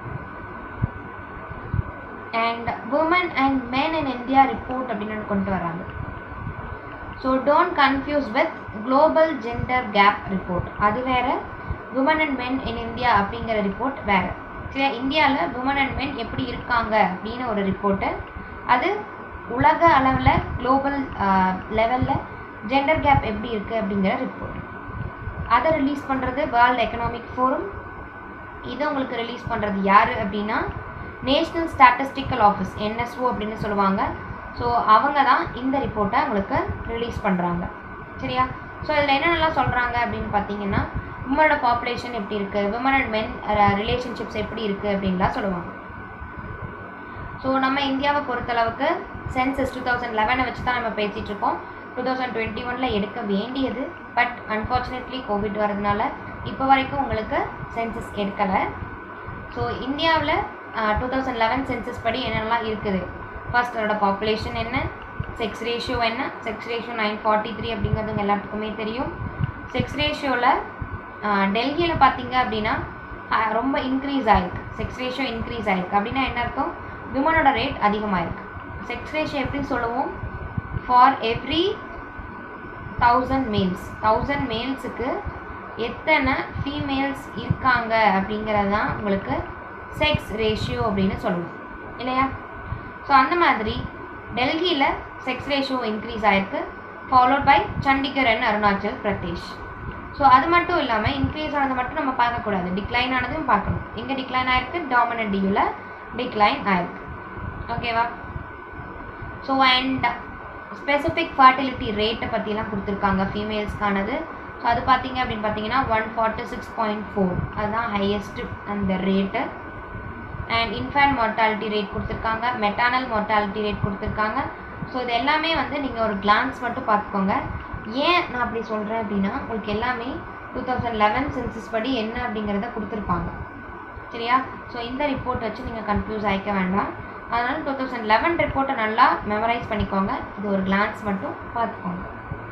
and women and men in India report அப்படின்னு ஒன்று கொண்டு வராங்க so don't confuse with global gender gap report அது வேற women and men in India அப்படிங்கிற ரிப்போர்ட் வேற சரியா இந்தியாவில் உமன் அண்ட் மென் எப்படி இருக்காங்க அப்படின்னு ஒரு ரிப்போர்ட்டு அது உலக அளவில் குளோபல் லெவலில் ஜெண்டர் கேப் எப்படி இருக்குது அப்படிங்கிற ரிப்போர்ட் அதை ரிலீஸ் பண்ணுறது வேர்ல்டு எக்கனாமிக் ஃபோரம் இதை உங்களுக்கு ரிலீஸ் பண்ணுறது யார் அப்படின்னா நேஷ்னல் ஸ்டாட்டிஸ்டிக்கல் ஆஃபீஸ் என்எஸ்ஓ அப்படின்னு சொல்லுவாங்க ஸோ அவங்க தான் இந்த ரிப்போர்ட்டை உங்களுக்கு ரிலீஸ் பண்ணுறாங்க சரியா ஸோ இதில் என்னென்னலாம் சொல்கிறாங்க அப்படின்னு பார்த்தீங்கன்னா உமனோட பாப்புலேஷன் எப்படி இருக்குது விமன் அண்ட் மென் ரிலேஷன்ஷிப்ஸ் எப்படி இருக்குது அப்படின்லாம் சொல்லுவாங்க ஸோ நம்ம இந்தியாவை பொறுத்தளவுக்கு சென்சஸ் டூ தௌசண்ட் லெவனை வச்சு தான் நம்ம பேசிகிட்டு இருக்கோம் டூ தௌசண்ட் டுவெண்ட்டி ஒனில் எடுக்க வேண்டியது பட் அன்ஃபார்ச்சுனேட்லி கோவிட் வரதுனால இப்போ வரைக்கும் உங்களுக்கு சென்சஸ் எடுக்கலை ஸோ இந்தியாவில் டூ தௌசண்ட் லெவன் சென்சஸ் படி என்னென்னலாம் இருக்குது ஃபர்ஸ்ட் அதோட பாப்புலேஷன் என்ன செக்ஸ் ரேஷியோ என்ன sex ratio nine forty three அப்படிங்கிறது உங்க எல்லாத்துக்குமே தெரியும் செக்ஸ் ரேஷியோவில் டெல்லியில் பார்த்தீங்க அப்படின்னா ஆஹ் ரொம்ப இன்க்ரீஸ் ஆயிருக்கு செக்ஸ் ரேஷியோ இன்க்ரீஸ் ஆயிருக்கு அப்படின்னா என்ன அர்த்தம் விமனோட ரேட் அதிகமாயிருக்கு செக்ஸ் ரேஷியோ எப்படி சொல்லுவோம் for every thousand males thousand மேல்ஸுக்கு எத்தனை ஃபீமேல்ஸ் இருக்காங்க அப்படிங்கிறது தான் உங்களுக்கு செக்ஸ் ரேஷியோ அப்படின்னு சொல்லுவோம் இல்லையா ஸோ அந்த மாதிரி டெல்லியில் செக்ஸ் ரேஷியோ இன்க்ரீஸ் ஆயிருக்கு followed by Chandigarh and Arunachal Pradesh so அது மட்டும் இல்லாமல் இன்க்ரீஸ் ஆனது மட்டும் நம்ம பார்க்கக்கூடாது டிக்ளைன் ஆனதும் பார்க்கணும் எங்கே டிக்ளைன் ஆயிருக்கு டாமினன்ட் டியூவில் டிக்ளைன் ஆயிருக்கு ஓகேவா ஸோ அண்ட் ஸ்பெசிஃபிக் ஃபர்டிலிட்டி ரேட்டை பற்றிலாம் கொடுத்துருக்காங்க ஃபீமேல்ஸ்க்கானது ஸோ அது பார்த்தீங்க அப்படின்னு பார்த்தீங்கன்னா one forty six point four அதுதான் ஹையஸ்ட் அந்த rate and infant mortality rate கொடுத்துருக்காங்க மெட்டானல் மார்ட்டாலிட்டி ரேட் கொடுத்துருக்காங்க ஸோ இது எல்லாமே வந்து நீங்கள் ஒரு கிளான்ஸ் மட்டும் பார்த்துக்கோங்க ஏன் நான் அப்படி சொல்கிறேன் அப்படின்னா உங்களுக்கு எல்லாமே டூ தௌசண்ட் லெவன் சென்சஸ் படி என்ன அப்படிங்கிறத கொடுத்துருப்பாங்க சரியா ஸோ இந்த ரிப்போர்ட் வச்சு நீங்கள் கன்ஃபியூஸ் ஆகிக்க வேண்டாம் அதனால் டூ தௌசண்ட் லெவன் ரிப்போர்ட்டை நல்லா மெமரைஸ் பண்ணிக்கோங்க இது ஒரு கிளான்ஸ் மட்டும் பார்த்துக்கோங்க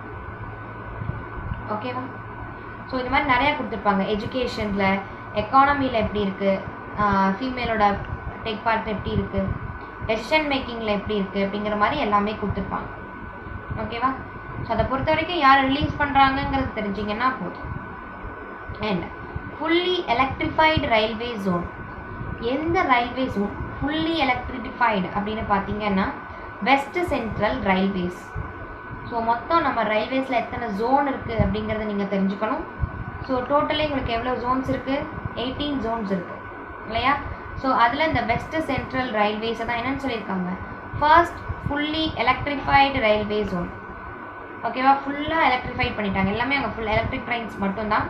ஓகேவா ஸோ இது மாதிரி நிறையா கொடுத்துருப்பாங்க எஜுகேஷனில் எக்கானமியில் எப்படி இருக்குது ஃபீமேலோட டேக் பார்ட் எப்படி இருக்குது டெசிஷன் மேக்கிங்கில் எப்படி இருக்குது அப்படிங்கிற மாதிரி எல்லாமே கொடுத்துருப்பாங்க ஓகேவா ஸோ அதை பொறுத்த வரைக்கும் யார் ரிலீஸ் பண்ணுறாங்கங்கிறது தெரிஞ்சிங்கன்னா போதும் and fully electrified railway zone எந்த ரயில்வே ஜோன் ஃபுல்லி எலக்ட்ரிஃபைடு அப்படின்னு பார்த்தீங்கன்னா வெஸ்ட் சென்ட்ரல் ரயில்வேஸ் ஸோ மொத்தம் நம்ம ரயில்வேஸில் எத்தனை ஜோன் இருக்குது அப்படிங்கிறத நீங்கள் தெரிஞ்சுக்கணும் ஸோ டோட்டலி உங்களுக்கு எவ்வளோ ஜோன்ஸ் இருக்குது எயிட்டீன் ஜோன்ஸ் இருக்குது இல்லையா ஸோ அதில் இந்த வெஸ்ட் சென்ட்ரல் ரயில்வேஸை தான் என்னென்னு சொல்லியிருக்காங்க first fully electrified railway zone ஓகேவா ஃபுல்லாக எலக்ட்ரிஃபைட் பண்ணிட்டாங்க எல்லாமே அங்கே ஃபுல் எலக்ட்ரிக் ட்ரெயின்ஸ் மட்டும்தான்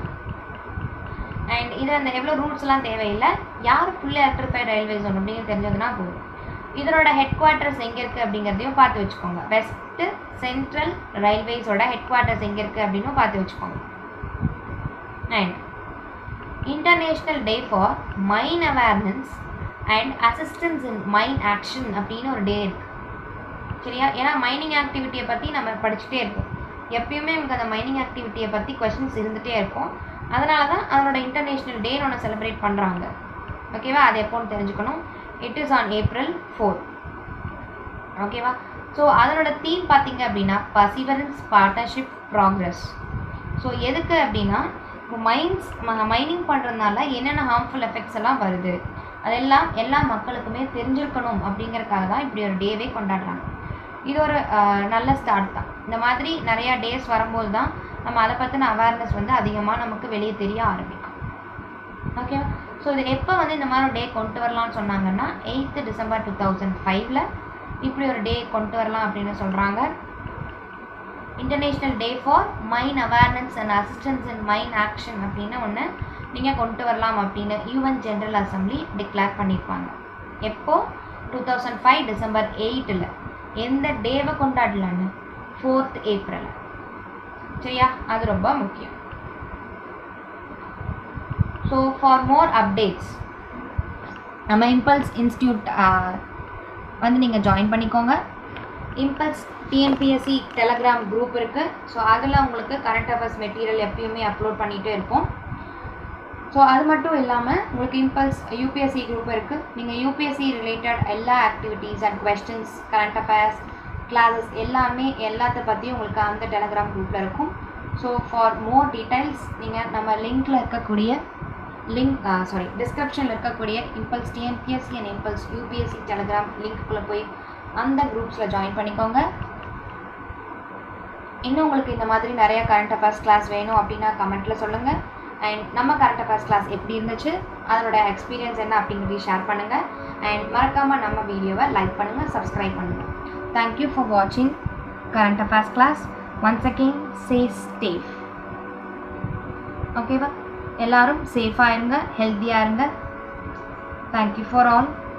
அண்ட் இது அந்த எவ்வளோ ரூட்ஸ்லாம் தேவையில்லை யார் ஃபுல்லாக எலக்ட்ரிஃபைட் ரயில்வே ஜோன் அப்படின்னு தெரிஞ்சதுன்னா போதும் இதனோட ஹெட் குவார்ட்டர்ஸ் எங்கே இருக்குது அப்படிங்கிறதையும் பார்த்து வச்சுக்கோங்க வெஸ்ட்டு சென்ட்ரல் ரயில்வேஸோட ஹெட் குவார்ட்டர்ஸ் எங்கே இருக்குது அப்படின்னும் பார்த்து வச்சுக்கோங்க and international day for mine awareness and assistance in mine action அப்படின்னு ஒரு டே இருக்குது சரியா ஏன்னா மைனிங் ஆக்டிவிட்டியை பற்றி நம்ம படிச்சுட்டே இருப்போம் எப்பயுமே நமக்கு அந்த மைனிங் ஆக்டிவிட்டியை பற்றி கொஷின்ஸ் இருந்துகிட்டே இருக்கும் அதனால தான் அதனோட இன்டர்நேஷ்னல் டே ஒன்று செலிப்ரேட் பண்ணுறாங்க ஓகேவா அது எப்போன்னு தெரிஞ்சுக்கணும் it is on April four ஓகேவா ஸோ அதனோட தீம் பார்த்தீங்க அப்படின்னா பசிவரன்ஸ் பார்ட்னர்ஷிப் ப்ராக்ரஸ் ஸோ எதுக்கு அப்படின்னா இப்போ மைன்ஸ் மைனிங் பண்ணுறதுனால என்னென்ன ஹார்ம்ஃபுல் எஃபெக்ட்ஸ் எல்லாம் வருது அதெல்லாம் எல்லா மக்களுக்குமே தெரிஞ்சிருக்கணும் அப்படிங்கறக்காக தான் இப்படி ஒரு டேவே கொண்டாடுறாங்க இது ஒரு ஆஹ், நல்ல ஸ்டார்ட் தான் இந்த மாதிரி நிறையா டேஸ் வரும்போது தான் நம்ம அதை பற்றின அவேர்னஸ் வந்து அதிகமாக நமக்கு வெளியே தெரிய ஆரம்பிக்கும் ஓகேவா ஸோ இது எப்போ வந்து இந்த மாதிரி ஒரு டே கொண்டு வரலாம்னு சொன்னாங்கன்னா எயித்து டிசம்பர் டூ தௌசண்ட் ஃபைவ்ல இப்படி ஒரு டே கொண்டு வரலாம் அப்படின்னு சொல்கிறாங்க international day for mine awareness and assistance in mine action அப்படின்னு ஒன்று நீங்கள் கொண்டு வரலாம் அப்படின்னு யூஎன் ஜென்ரல் அசம்பிளி டிக்ளேர் பண்ணியிருப்பாங்க எப்போ டூ தௌசண்ட் ஃபைவ் டிசம்பர் எயிட்டில் எந்த டேவை கொண்டாடலான்னு ஃபோர்த் ஏப்ரல் சரியா அது ரொம்ப முக்கியம் ஸோ ஃபார் மோர் அப்டேட்ஸ் நம்ம இம்பல்ஸ் இன்ஸ்டியூட் வந்து நீங்கள் ஜாயின் பண்ணிக்கோங்க இம்பல்ஸ் டிஎன்பிஎஸ்சி டெலகிராம் குரூப் இருக்குது ஸோ அதில் உங்களுக்கு கரண்ட் அஃபேர்ஸ் மெட்டீரியல் எப்பயுமே அப்லோட் பண்ணிகிட்டே இருப்போம் ஸோ அது மட்டும் இல்லாமல் உங்களுக்கு இம்பல்ஸ் யூபிஎஸ்சி குரூப் இருக்குது நீங்கள் யூபிஎஸ்சி ரிலேட்டட் எல்லா activities and questions current affairs classes எல்லாமே எல்லாத்த பற்றியும் உங்களுக்கு அந்த டெலகிராம் குரூப்பில் இருக்கும் ஸோ ஃபார் மோர் டீட்டெயில்ஸ் நீங்கள் நம்ம லிங்க்கில் இருக்கக்கூடிய லிங்க் சாரி டிஸ்கிரிப்ஷனில் இருக்கக்கூடிய impulse TNPSC and impulse UPSC telegram லிங்க்குள்ளே போய் அந்த குரூப்ஸில் ஜாயின் பண்ணிக்கோங்க இன்னும் உங்களுக்கு இந்த மாதிரி நிறைய கரண்ட் அஃபேர்ஸ் கிளாஸ் வேணும் அப்படின்னா கமெண்ட்டில் சொல்லுங்கள் அண்ட் நம்ம கரண்ட் அஃபேர்ஸ் கிளாஸ் எப்படி இருந்துச்சு அதனோட எக்ஸ்பீரியன்ஸ் என்ன அப்படிங்கிறதையும் ஷேர் பண்ணுங்கள் அண்ட் மறக்காமல் நம்ம வீடியோவை லைக் பண்ணுங்கள் சப்ஸ்கிரைப் பண்ணுங்கள் தேங்க்யூ ஃபார் வாட்சிங் current affairs class once again stay safe ஓகேவா எல்லாரும் சேஃபாக இருங்க ஹெல்த்தியாக இருங்க தேங்க்யூ ஃபார் ஆல்